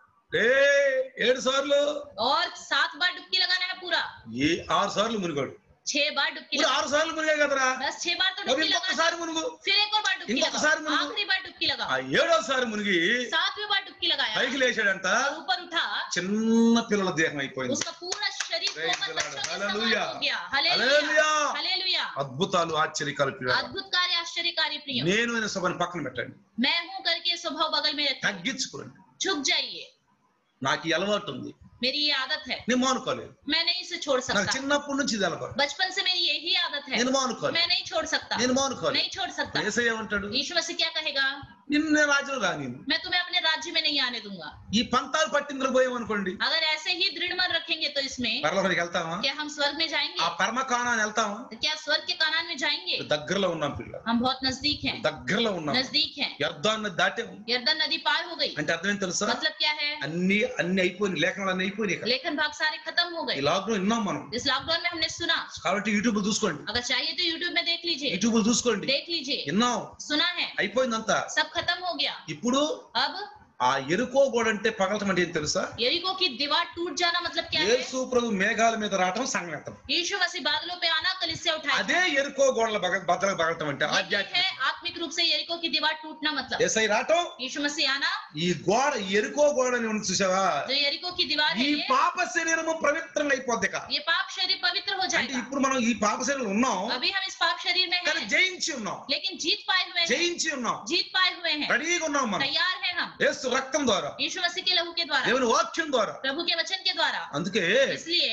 ఏ ఏడు సార్లు और सात बार डुबकी लगाना है पूरा ఏ ఆరు సార్లు మునిగాడు छह बार डुबकी ఇప్పుడు लगा ఆరు సార్లు మునిగాయి కదరా बस छह बार तो అవి डुबकी लगा ఇంకొకసారి మునుగు फिर एक और बार डुबकी इंకొక सारी लगा मुनुगु। आखिरी बार डुबकी लगा ఆ ఏడోసారి మునిగి सातवीं बार डुबकी लगाया పైకి లేచాడంట और ऊपर उठा చిన్న పిల్లల దేహం అయిపోయింది उसका पूरा शरीर Praise कोमल the Lord. बच्चों के Hallelujah. समान हो गया Hallelujah. हालेलुया हालेलुया అద్భుతాలు ఆశ్చర్యకాలు పిల్లలు अद्भुत कार्य आश्चर्यकारी प्रिय నేను అనే సభని పక్కన పెట్టండి मैं हूं करके स्वभाव बगल में रखिए తగ్గించుకోండి झुक जाइए నాకు ఈ అలవాటు ఉంది मेरी ये आदत है నేను మానుకోలేదు मैं नहीं इसे छोड़ నాకు सकता చిన్నప్పటి నుంచి ఇది అలవాటు बचपन से मेरी यही आदत है నేను మానుకోలేదు मैं नहीं छोड़ सकता నేను మానుకోలేదు नहीं छोड़ सकता ఏసై ఏమంటాడు यीशु मसीह क्या कहेगा నిన్ను నేను రాజులు రాని मैं तुम्हें अपने राज्य में नहीं आने दूंगा ఈ పంతాలు పట్టిందుకు పోయామనుకోండి अगर ऐसे ही दृढ़ मन रखेंगे तो इसमें పరలోకానికి వెళ్తామా क्या हम स्वर्ग में ఆ जाएंगे పరమ కానాన్ని వెళ్తామా तो क्या स्वर्ग के कानान में जाएंगे దగ్గరలో ఉన్నాం పిల్ల हम बहुत नजदीक हैं దగ్గరలో ఉన్నాం नजदीक हैं వ్యర్థాన్ని దాటాము यर्दन नदी पार हो गई అంటే అర్థం ఏం తెలుసా मतलब क्या है అన్ని అన్ని అయిపోయినాయి లేఖనాలు అన్ని అయిపోయినాయి ఇక్కడ. लेखन भाग सारे खत्म हो ఈ गए లాక్డౌన్ విన్నాం మనం इस लॉकडाउन में हमने सुना కాబట్టి యూట్యూబ్ చూసుకోండి अगर चाहिए तो यूट्यूब में देख लीजिए యూట్యూబ్ చూసుకోండి देख लीजिए విన్నాం सुना है అయిపోయిందంతా सब खत्म हो गया ఇప్పుడు अब ఆ ఎరుకో గోడ అంటే పగలటం అంటే ఏం తెలుసా यरीको की दीवार टूट जाना मतलब क्या है యేసు ప్రభు మేఘాల మీద రావటం సంగతం यीशु मसीह बादलों पे आना कलिसिया उठाया అదే ఎరుకో గోడల బగ బద్దలకు పగలటం అంటే यही ఆధ్యాత్మిక है आत्मिक रूप से यरीको की दीवार टूटना मतलब ఎస్ఐ రావటం यीशु मसीह आना ఈ గోడ ఈ ఎరుకో గోడని ఉంది చూసావా जो यरीको की दीवार है ఈ ये పాప శరీరము పవిత్రంగా అయిపోద్ది ఇక. ये पाप शरीर पवित्र हो అంటే जाएगा ఇప్పుడు మనం ఈ పాప శరీరం ఉన్నాం अभी हम इस पाप शरीर में కానీ हैं జయించి ఉన్నాం लेकिन जीत पाए हुए हैं జయించి ఉన్నాం जीत पाए हुए हैं రెడీగా ఉన్నాం మనం तैयार हैं हम యేసు రక్తం ద్వారా यीशु मसीह के लहू के द्वारा దేవుని వాక్యం ద్వారా प्रभु के वचन के द्वारा అందుకే इसलिए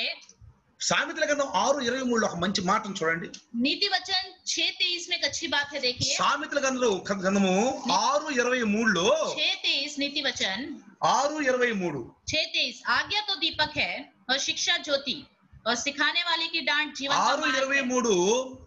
సామెతల గ్రంథం ఆరు ఇరవై మూడులో ఒక మంచి మాటను చూడండి नीति वचन छह तेईस में एक अच्छी बात है देखिए సామెతల గ్రంథం గ్రంథము ఆరు ఇరవై మూడులో छह तेईस नीति वचन ఆరు ఇరవై మూడు छह तेईस आज्ञा तो दीपक है और शिक्षा ज्योति और सिखाने वाले की डांट जीवन का ఆరు मार्ग ఇరవై है। మూడు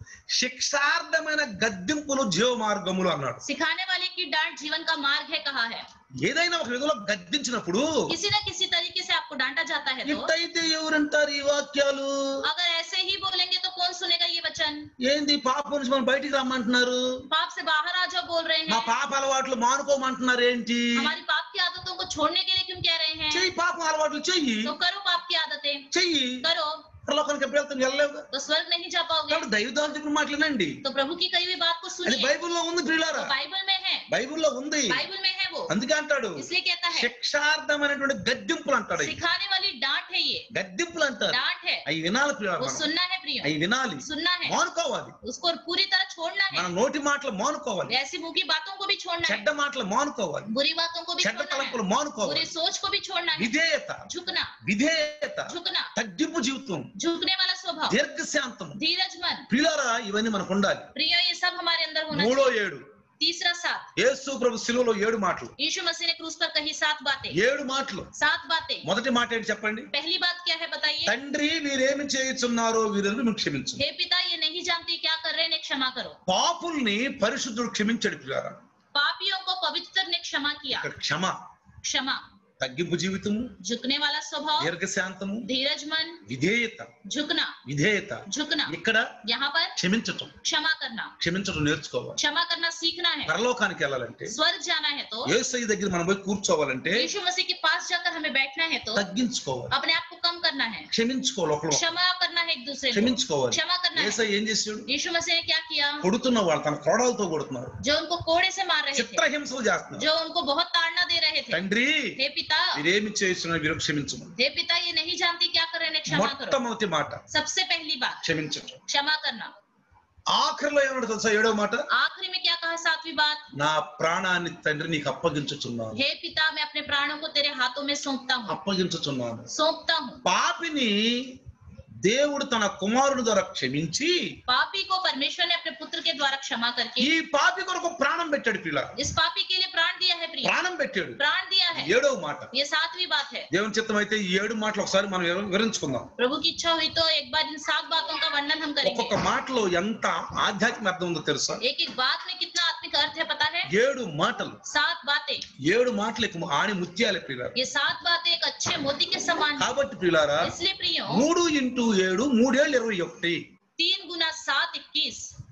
శిక్షార్థమైన గద్దింపులు జీవ మార్గములు అన్నాడు सिखाने वाले की डांट जीवन का मार्ग है कहा है ఏదైనా ఒక విధంలో గద్దించినప్పుడు किसी न किसी तरीके से आपको डांटा जाता है तो ఇట్టయితే ఎవరంటారు ఈ వాక్యాలు अगर ऐसे ही बोलेंगे तो कौन सुनेगा ये वचन ఏంది పాప నుంచి మనం బయటికి రమ్మంటున్నారు पाप से बाहर आ जाओ बोल रहे మా हैं పాప అలవాట్లు మానుకోమంటున్నారు ఏంటి हमारी पाप की आदतों को छोड़ने के लिए क्यों कह रहे हैं చెయ్యి పాపం అలవాట్లు చెయ్యి तो करो पाप की आदतें చెయ్యి करो పరలోకానికి ఎప్పుడు వెళ్తాం వెళ్ళలేవు तो स्वर्ग नहीं जा पाओगे కాబట్టి దైవదాలు చెప్పిన మాటలేనండి तो प्रभु की कही हुई बात को అది सुनिए బైబిల్లో ఉంది ప్రియులారా वो बाइबल में है బైబిల్లో ఉంది बाइबल में है वो అందుకే అంటాడు इसलिए कहता है శిక్షార్థమైనటువంటి గద్దింపులు అంటాడు అవి. सिखाने वाली डांट है ये గద్దింపులు అంటారు डांट है అవి వినాలి ప్రియులారా वो మనం. सुनना है प्रियो అవి వినాలి सुनना है మానుకోవాలి उसको पूरी तरह छोड़ना మన है నోటి మాటలు మానుకోవాలి ऐसी मुंह की बातों को भी छोड़ना है చెడ్డ మాటలు మానుకోవాలి बुरी बातों को भी చెడ్డ छोड़ना है తలంపులు बुरी మానుకోవాలి सोच को भी छोड़ना है విధేయత झुकना విధేయత झुकना తగ్గింపు జీవితం झुकने वाला स्वभाव దీర్ఘశాంతం धीरज मन ప్రియులారా ఇవన్నీ మనకు ఉండాలి प्रियो ये सब हमारे अंदर होना మూడో चाहिए ఏడు तीसरा सात యేసు ప్రభు శిలువలో ఏడు మాటలు यीशु मसीह ने क्रूस पर कही सात बातें ఏడు మాటలు सात बातें మొదటి మాట ఏంటి చెప్పండి पहली बात क्या है बताइए తండ్రి వీరేమి చేయుచున్నారో వీరెందుకు మీకు క్షమించు हे पिता ये नहीं जानती क्या कर रहे हैं इन्हें क्षमा करो పాపుల్ని పరిశుద్ధుడు క్షమించడు పిల్లారా पापियों को पवित्र ने क्षमा किया ఇక్కడ క్షమ क्षमा తగ్గింపు జీవితము झुकने वाला स्वभाव దీర్ఘశాంతము धीरज मन విధేయత झुकना విధేయత झुकना ఇక్కడ यहाँ पर క్షమించటం क्षमा करना క్షమించటం నేర్చుకోవాలి क्षमा करना सीखना है పరలోకానికి వెళ్ళాలంటే स्वर्ग जाना है तो యేసయ్య దగ్గర మనం పోయి కూర్చోవాలంటే यीशु मसीह के पास जाकर हमें बैठना है तो తగ్గించుకోవాలి अपने आप को कम करना है క్షమించుకోవాలి ఒకరు क्षमा करना है एक दूसरे को క్షమించుకోవాలి क्षमा करना है ఏసయ్య ఏం చేసాడు यीशु मसीह ने क्या किया కొడుతున్న వాళ్ళు తన కోడలతో కొడుతున్నారు जो उनको कोड़े से मार रहे थे చిత్రహింసలు చేస్తున్నారు जो उनको बहुत ताड़ना दे रहे थे తండ్రి हे पिता మీరేమి చేస్తున్నారు వీరు క్షమించము हे पिता ये नहीं जानती क्या कर रहे हैं क्षमा करो మొట్టమొదటి మాట सबसे पहली बात క్షమించటం क्षमा करना ఆఖరిలో ఏమన్నా తెలుసా ఏడో మాట आखिरी में क्या कहा सातवीं बात నా ప్రాణాన్ని తండ్రి నీకు అప్పగించుచున్నాను हे पिता मैं अपने प्राणों को तेरे हाथों में सौंपता हूँ అప్పగించుచున్నాను सौंपता हूँ పాపిని దేవుడు తన కుమారుడు ద్వారా క్షమించి पापी को परमेश्वर ने अपने पुत्र के द्वारा क्षमा करके ఈ పాపి కొరకు ప్రాణం పెట్టాడు పిల్ల इस पापी के लिए प्राण दिया है प्रिय ప్రాణం పెట్టాడు प्राण दिया है ఏడవ మాట ये सातवीं बात है దేవుని చిత్తం అయితే ఈ ఏడు మాటలు ఒకసారి మనం వివ- వివరించుకుందాం प्रभु की इच्छा हुई तो एक बार इन सात बातों का वर्णन हम करेंगे ఒక్కొక్క మాటలో ఎంత ఆధ్యాత్మిక అర్థం ఉందో తెలుసా एक एक बात में कितना आत्मिक अर्थ है पता है ఏడు మాటలు सात बातें ఏడు మాటలు ఎక్కువ ఆని ముత్యాలే ప్రియులారా ये सात बातें एक अच्छे मोती के समान है కాబట్టి ప్రియులారా इसलिए प्रियो మూడు ఇంటూ ఏడు మూడేళ్ళు ఇరవై ఒకటి तीन गुना सात इक्कीस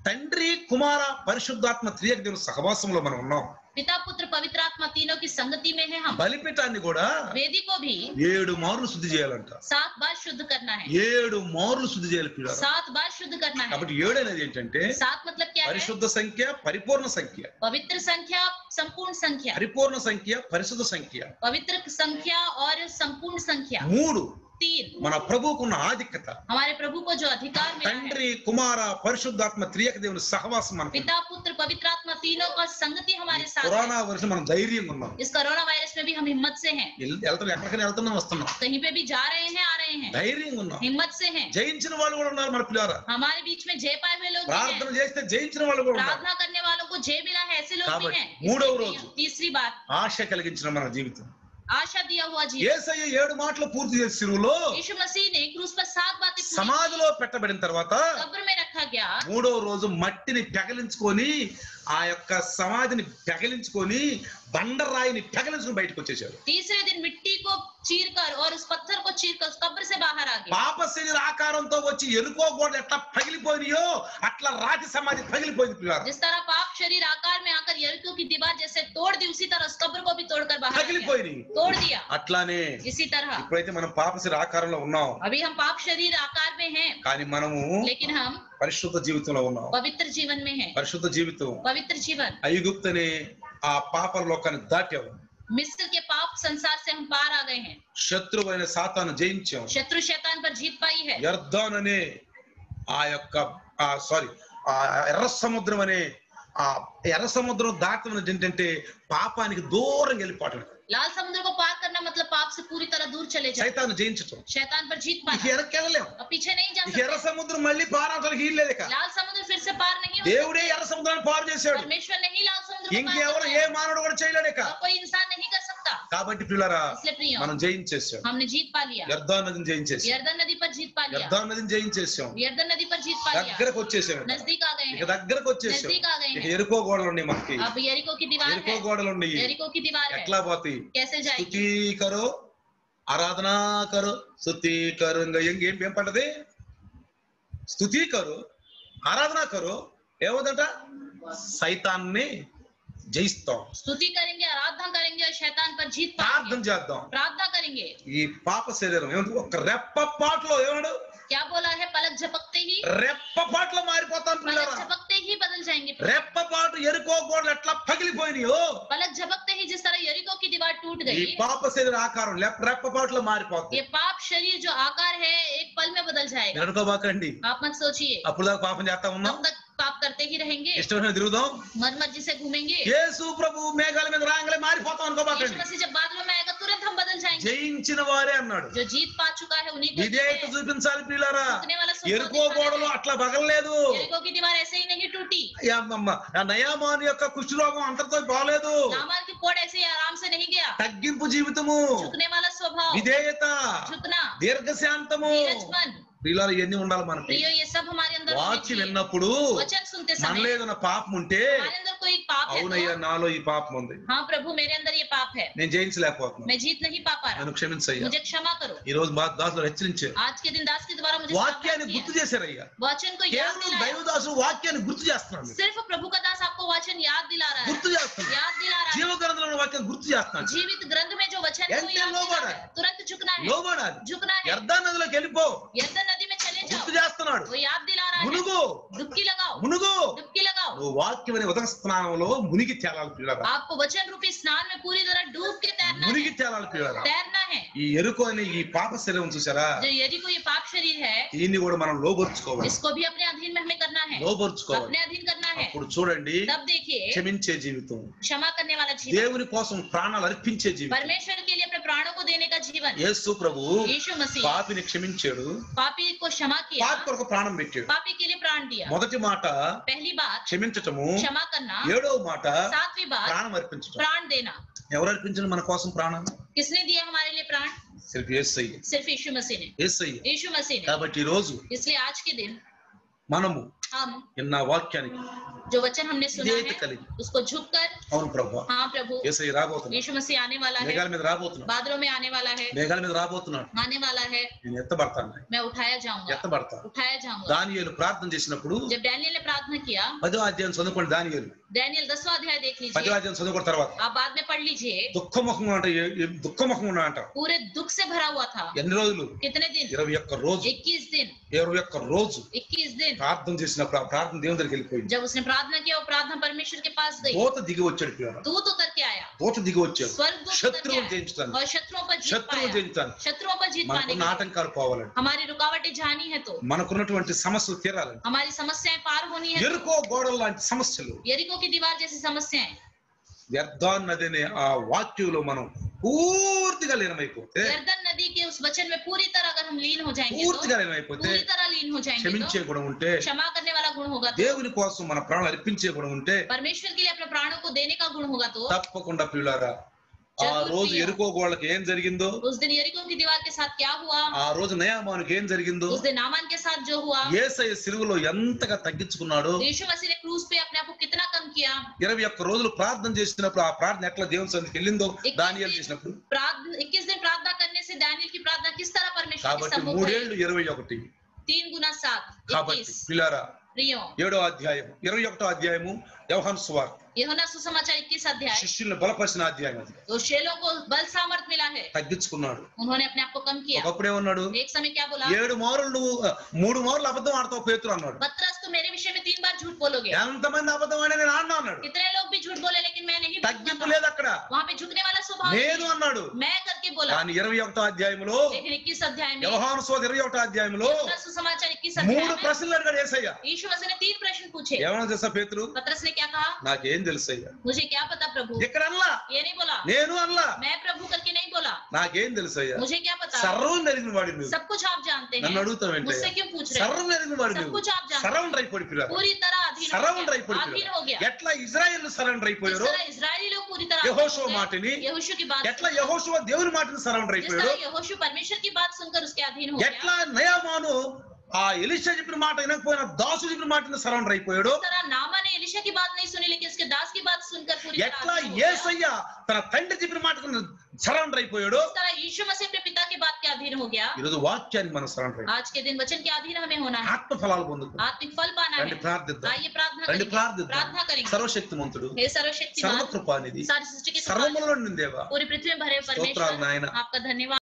తండ్రి కుమార పరిశుద్ధాత్మ త్రియక దేవుని సహవాసంలో మనం ఉన్నాం पिता पुत्र पवित्र आत्मा तीनों की संगति में है हम బలిపీఠాన్ని కూడా वेदी को भी ఏడు మార్లు శుద్ధి చేయాలంట सात बार शुद्ध करना है ఏడు మార్లు శుద్ధి చేయాలి పిల్లలు सात बार शुद्ध करना है కాబట్టి ఏడు అనేది ఏంటంటే सात मतलब क्या है పరిశుద్ధ సంఖ్య పరిపూర్ణ సంఖ్య पवित्र संख्या संपूर्ण संख्या పరిపూర్ణ సంఖ్య పరిశుద్ధ సంఖ్య पवित्र संख्या और संपूर्ण संख्या మూడు तीन మన ప్రభువుకున్న ఆధిక్యత हमारे प्रभु को जो अधिकार मिला है తండ్రి కుమార పరిశుద్ధాత్మ త్రియక దేవుని సహవాసం మనకు पिता पुत्र पवित्र आत्मा तीनों का संगति हमारे साथ है పురాణ వర్షం మనం ధైర్యంగా ఉన్నాం इस कोरोना वायरस में भी हम हिम्मत से हैं వెళ్- వెళ్తాం ఎక్కడికైనా వెళ్తున్నాం వస్తున్నాం कहीं पे भी जा रहे हैं आ रहे हैं ధైర్యంగా ఉన్నాం हिम्मत से हैं జయించిన వాళ్ళు కూడా ఉన్నారు మన పిల్లారా हमारे बीच में जय पाए हुए लोग भी ప్రార్థన हैं చేస్తే జయించిన వాళ్ళు కూడా ఉన్నారు प्रार्थना करने वालों को जय मिला है ऐसे लोग भी కాబట్టి हैं మూడవ इसलिए రోజు. तीसरी बात ఆశ కలిగించిన మన జీవితం आशा दिया हुआ जीवन ఏసయ్య ఏడు మాటలు పూర్తి చేసి సిరువులో यीशु मसीह ने क्रूस पर सात बातें पूरी సమాధిలో పెట్టబడిన తర్వాత की। कब्र में रखा गया మూడవ రోజు మట్టిని పెగలించుకొని ఆ యొక్క సమాధిని పెగలించుకొని బండరాయిని పెగలించుకొని బయటకు వచ్చేసాడు तीसरे दिन मिट्टी को चीर कर और उस पत्थर को चीर कर उस कब्र से बाहर आ गया పాప శరీర ఆకారంతో వచ్చి ఎరుకో కూడా ఎట్లా పగిలిపోయినాయో అట్లా రాతి సమాధి పగిలిపోయింది పిల్లారా जिस तरह पाप शरीर आकार में आकर यरिको की दीवार जैसे तोड़ दी उसी तरह उस कब्र को भी तोड़कर बाहर आ गया। పగిలిపోయినాయి तोड़ दिया అట్లానే इसी तरह ఇప్పుడైతే మనం పాప శరీర ఆకారంలో ఉన్నాం अभी हम पाप शरीर आकार में हैं కానీ మనము लेकिन हम పరిశుద్ధ జీవితంలో ఉన్నాం पवित्र जीवन में हैं పరిశుద్ధ జీవితం पवित्र जीवन ఐగుప్తని ఆ పాప లోకాన్ని దాటాము मिस्र के पाप संसार से हम पार आ गए हैं శత్రువైన సాతాను జయించాం शत्रु शैतान पर जीत पाई है యర్దాన్ అనే ఆ యొక్క ఆ సారీ ఆ ఎర్ర సముద్రం అనే ఆ ఎర్ర సముద్రం దాటం ఏంటంటే పాపానికి దూరం వెళ్ళిపోవటం लाल समुद्र को पार करना मतलब पाप से पूरी तरह दूर चले जाए సైతాన్ని జయించటం शैतान पर जीत ఇక पाना వెనక్కి వెళ్ళలేం अब पीछे नहीं जा ఇక ఎర్ర सकते సముద్రం మళ్ళీ పారాటానికి వీల్లేదు ఇక लाल समुद्र फिर से पार नहीं हो దేవుడే ఎర్ర సముద్రాన్ని పారు सकता చేశాడు परमेश्वर नहीं लाल समुद्र को पार ఇంకెవరు करना ఏ है। మానవుడు కూడా చేయలేడు ఇక और कोई इंसान नहीं कर सकता కాబట్టి పిల్లరా इसलिए प्रिय మనం జయించేసాం हमने जीत पा लिया యర్దాన్ నదిని జయించేసాం यर्दन नदी पर जीत पा लिया యర్దాన్ నదిని జయించేసాం यर्दन नदी पर जीत पा लिया దగ్గరకు వచ్చేసాం ఇక. नजदीक आ गए ఇక हैं దగ్గరకు వచ్చేసాం नजदीक आ गए ఇక हैं ఎరుకో గోడలు ఉన్నాయి మనకి अब यरिको की दीवार ఎరుకో है గోడలు ఉన్నాయి यरिको की दीवार है ఎట్లా పోతాయి कैसे जाएगी స్తుతి కరో ఆరాధన కరో స్తుతి కరో ఇంకా ఏం ఏం ఏం పడ్డది స్తుతి కరో ఆరాధన కరో ఏమవుతుంట సైతాన్ని జయిస్తాం स्तुति करेंगे आराधना करेंगे और शैतान पर जीत ప్రార్థన पाएंगे చేద్దాం प्रार्थना करेंगे ఈ పాప శరీరం ఏమంటే ఒక రెప్పపాట్లో ఏమన్నాడు क्या बोला है पलक झपकते ही రెప్పపాట్లో మారిపోతాం पलक పిల్లరా झपकते ही बदल जाएंगे రెప్పపాటు ఎరుకో గోడలు ఎట్లా పగిలిపోయినాయో पलक झपकते ही जिस तरह यरिको की दीवार टूट ఈ गई పాప శరీర ఆకారం లెప్- రెప్పపాట్లో మారిపోతుంది ये पाप शरीर जो आकार है एक पल में बदल जाएगा అనుకోబాకండి आप मत सोचिए అప్పుడు దాకా పాపం చేస్తా ఉన్నాం तब तक पाप करते ही रहेंगे ఇష్టమైన తిరుగుదాం मन मर्जी से घूमेंगे యేసు ప్రభు మేఘాల మీద రాగానే మారిపోతాం यीशु అనుకోబాకండి मसीह जब बादलों में आएगा तुरंत हम बदल जाएंगे జయించిన వారే అన్నాడు जो जीत पा चुका है उन्हीं को విధేయత जीते हैं। చూపించాలి పిల్లరా झुकने वाला स्वभाव ఎరుకో दिखाना గోడలు है। అట్లా పగలలేదు यरीको की दीवार ऐसे ही नहीं टूटी యా అమ్మమ్మ, ఆ నయామాను యొక్క కుష్ఠరోగం అంతటితో బాలేదు नामान की कोड ऐसे ही आराम से नहीं गया తగ్గింపు జీవితము झुकने वाला स्वभाव విధేయత झुकना దీర్ఘశాంతము धीरज मन పిల్లలు ఇవన్నీ ఉండాలి మనకి प्रियो ये सब हमारे अंदर होने వాక్యం चाहिए। విన్నప్పుడు वचन सुनते समय మనలో ఏదైనా పాపం ఉంటే हमारे अंदर कोई पाप है అవునయ్యా तो నాలో ఈ పాపం ఉంది हाँ प्रभु मेरे अंदर ये पाप है నేను జయించలేకపోతున్నాను मैं जीत नहीं पा पा रहा నన్ను క్షమించయ్యా मुझे क्षमा करो ఈ రోజు మా దాసులు హెచ్చరించారు आज के दिन दास के द्वारा मुझे వాక్యాన్ని सावधान గుర్తు किया। చేశారయ్యా वचन को याद కేవలం दिलाया దైవదాసులు వాక్యాన్ని గుర్తు చేస్తున్నాడు सिर्फ प्रभु का दास आपको वचन याद दिला रहा గుర్తు है చేస్తున్నాడు याद दिला रहा है జీవగ్రంథంలో ఉన్న వాక్యాన్ని గుర్తు చేస్తున్నాడు जीवित ग्रंथ में जो वचन है वो ఎంత याद दिला లోబడాలి? रहा है तुरंत झुकना है లోబడాలి झुकना है వ్యర్థ నదిలోకి వెళ్ళిపో यर्दन नदी में चले గుర్తు जाओ చేస్తున్నాడు वो याद दिला रहा है మునుగు डुबकी लगाओ మునుగు डुबकी लगाओ నువ్వు వాక్యం అనే ఉదక స్నానంలో మునిగి తేలాలి పిల్లరా आपको वचन रूपी स्नान में पूरी तरह डूब के तैरना మునిగి है తేలాలి పిల్లరా तैरना है ఈ ఎరుకు అనే ఈ పాప శరీరం చూసారా जो यदि को ये पाप शरीर है దీన్ని కూడా మనం లోపరుచుకోవాలి इसको भी अपने अधीन में हमें करना है లోపరుచుకోవాలి अपने अधीन करना है అప్పుడు చూడండి तब देखिए క్షమించే జీవితం क्षमा करने वाला जीवन దేవుని కోసం ప్రాణాలు అర్పించే జీవితం परमेश्वर के लिए अपने प्राणों को देने का जीवन యేసు ప్రభు यीशु मसीह పాపిని క్షమించాడు पापी को क्षमा किया పాపి కొరకు ప్రాణం పెట్టాడు पापी के लिए प्राण दिया మొదటి మాట पहली बात క్షమించటము क्षमा करना ఏడవ మాట सातवीं बात ప్రాణం అర్పించటం प्राण देना ఎవరు అర్పించండి మన కోసం ప్రాణం किसने दिया हमारे लिए प्राण సిర్ఫ్ ఏసయ్య सिर्फ यीशु मसीह ने ఏసయ్య यीशु मसीह ने కాబట్టి ఈ రోజు इसलिए आज के दिन మనము हम నిన్న వాక్యానికి जो वचन हमने सुना విధేయత है కలిగి उसको झुककर అవును ప్రభు हाँ प्रभु ఏసై రాబోతున్నాడు यीशु मसीह आने वाला है మేఘాల మీద రాబోతున్నాడు बादलों में आने वाला है మేఘాల మీద రాబోతున్నాడు आने वाला है నేను ఎత్తబడతాను मैं उठाया जाऊंगा ఎత్తబడతాను उठाया जाऊंगा దానియేలు ప్రార్థన చేసినప్పుడు जब डैनियल ने प्रार्थना किया పదో అధ్యాయం చదువుకోండి దానియేలు डैनियल दसवां अध्याय देख పదో लीजिए అధ్యాయం చదువుకున్న తర్వాత आप बाद में पढ़ लीजिए దుఃఖముఖంగా అంట దుఃఖముఖంగా అంట पूरे दुख से भरा हुआ था ఎన్ని రోజులు कितने दिन ఇరవై ఒక్క రోజు इक्कीस दिन ఇరవై ఒక్క రోజు इक्कीस दिन ప్రార్థన చేసినప్పుడు ఆ ప్రార్థన దేవుని దగ్గరికి వెళ్ళిపోయింది जब उसने प्रार्थना किया वो प्रार्थना परमेश्वर के पास गई దూత దిగి వచ్చాడు పిల్లలు दूत उतर के आया దూత దిగి వచ్చాడు स्वर्ग दूत उतर के శత్రువులు आया జయించుతాను और शत्रुओं पर जीत శత్రువులు पाया జయించుతాను शत्रुओं पर जीत पाने మనకున్న के लिए ఆటంకాలు పోవాలండి हमारी रुकावटें जानी है तो మనకున్నటువంటి సమస్యలు తీరాలండి हमारी समस्याएं पार होनी है ఎరుకో గోడల లాంటి సమస్యలు यरिको की दीवार जैसी समस्याएं వ్యర్థాన్నది అనే ఆ వాక్యంలో మనం పూర్తిగా లీనమైపోతే गर्दन नदी के उस वचन में पूरी तरह अगर हम लीन हो जाएंगे तो పూర్తిగా లీనమైపోతే पूरी तरह लीन हो जाएंगे క్షమించే तो గుణం ఉంటే क्षमा करने वाला गुण होगा तो దేవుని కోసం మన ప్రాణాలు అర్పించే గుణం ఉంటే परमेश्वर के लिए अपने प्राणों को देने का गुण होगा तो తప్పకుండా ప్రియులారా ఆ రోజు ఎరుకో గోడలకు ఏం జరిగిందో उस दिन यरिको की दीवार के साथ क्या हुआ ఆ రోజు నయామానికి ఏం జరిగిందో उस दिन नामान के साथ जो हुआ ఏసయ్య సిలువలో ఎంతగా తగ్గించుకున్నాడో यीशु मसीह ने क्रूज पे अपने आप को कितना कम किया ఇరవై ఒక్క రోజులు ప్రార్థన చేసినప్పుడు ఆ ప్రార్థన ఎట్లా దేవుని సన్నిధికి వెళ్ళిందో దానియాలు చేసినప్పుడు प्रार्थना इक्कीस दिन प्रार्थना करने से दानियल की प्रार्थना किस तरह परमेश्वर के కాబట్టి सम्मुख మూడేళ్లు गई ఇరవై ఒకటి तीन गुना सात కాబట్టి इक्कीस పిల్లారా प्रियो ఏడో అధ్యాయం ఇరవై ఒకటో అధ్యాయము వ్యవహాన్ సువార్త యోహన్నా सुसमाचार इक्कीस अध्याय శిష్యులను బలపరిచిన అధ్యాయం అది तो शेलों को बल सामर्थ मिला है తగ్గించుకున్నాడు उन्होंने अपने आप को कम किया ఒకప్పుడే ఉన్నాడు एक समय क्या बोला ఏడు మారులు నువ్వు మూడు మారులు అబద్ధం ఆడతావు పేతురు అన్నాడు पतरस तो मेरे विषय में तीन बार झूठ बोलोगे ఎంతమంది అబద్ధం ఆడే నేను ఆడినా అన్నాడు कितने लोग भी झूठ बोले लेकिन मैं नहीं తగ్గింపు बोलूंगा। లేదు అక్కడ वहां पे झुकने वाला स्वभाव నేను नहीं। అన్నాడు मैं करके बोला కానీ ఇరవై ఒకటో అధ్యాయంలో लेकिन इक्कीस अध्याय में వ్యవహాను సోద ఇరవై ఒకటో అధ్యాయంలో యోహన్నా सुसमाचार इक्कीस अध्याय మూడు में ప్రశ్నలు అడిగాడు ఏసయ్య यीशु मसीह ने तीन प्रश्न पूछे ఏమన్నా తెలుసా పేతురు पतरस ने क्या कहा నాకేం తెలుసయ్యా मुझे क्या पता प्रभु ఇక్కడ అల్లా ये नहीं बोला నేను అల్లా मैं प्रभु करके नहीं बोला నాకేం తెలుసయ్యా मुझे क्या पता సర్వం నెరిగిన వాడి నువ్వు सब कुछ आप जानते నన్ను हैं అడుగుతావేంటే मुझसे क्यों पूछ रहे సర్వం నెరిగిన వాడి सब నువ్వు कुछ आप जानते సరౌండర్ అయిపోయి पूरी तरह अधीन हो సరౌండర్ गया అయిపోయి अधीन हो गया ఎట్లా ఇజ్రాయెల్ సరౌండర్ जिस అయిపోయారో तरह इजरायली लोग पूरी तरह యెహోషువ अधीन हो गए, మాటని यहोशू की बात ఎట్లా యహోషువ దేవుని మాటని సరౌండర్ जिस అయిపోయాడు तरह यहोशू परमेश्वर की बात सुनकर उसके अधीन हो गया ఎట్లా నయామాను ఆ ఎలిషా చెప్పిన మాట వినకపోయినా దాసు చెప్పిన మాటని సరౌండర్ అయిపోయాడు जिस तरह नामा ने एलिशा की बात नहीं सुनी लेकिन उसके दास की बात सुनकर पूरी तरह ఎట్లా अधीन हो गया। ఏసయ్య తన తండ్రి చెప్పిన మాటకు సరౌండర్ అయిపోయాడు जिस तरह यीशु मसीह अपने पिता की बात के अधीन हो गया ఈరోజు వాక్యానికి మనం సరౌండర్ అయిపోయాం आज के दिन वचन के अधीन हमें होना है ఆత్మ ఫలాలు పొందుకుంటాం आत्मिक फल पाना రండి है ప్రార్థిద్దాం आइए प्रार्थना రండి करेंगे ప్రార్థిద్దాం प्रार्थना करेंगे సర్వశక్తిమంతుడు हे सर्वशक्तिमान సర్వకృపానిధి सारी सृष्टि के कृपा సర్వములో నిందేవా पूरी पृथ्वी में भरे हुए స్తోత్రాలు परमेश्वर నాయన आपका धन्यवाद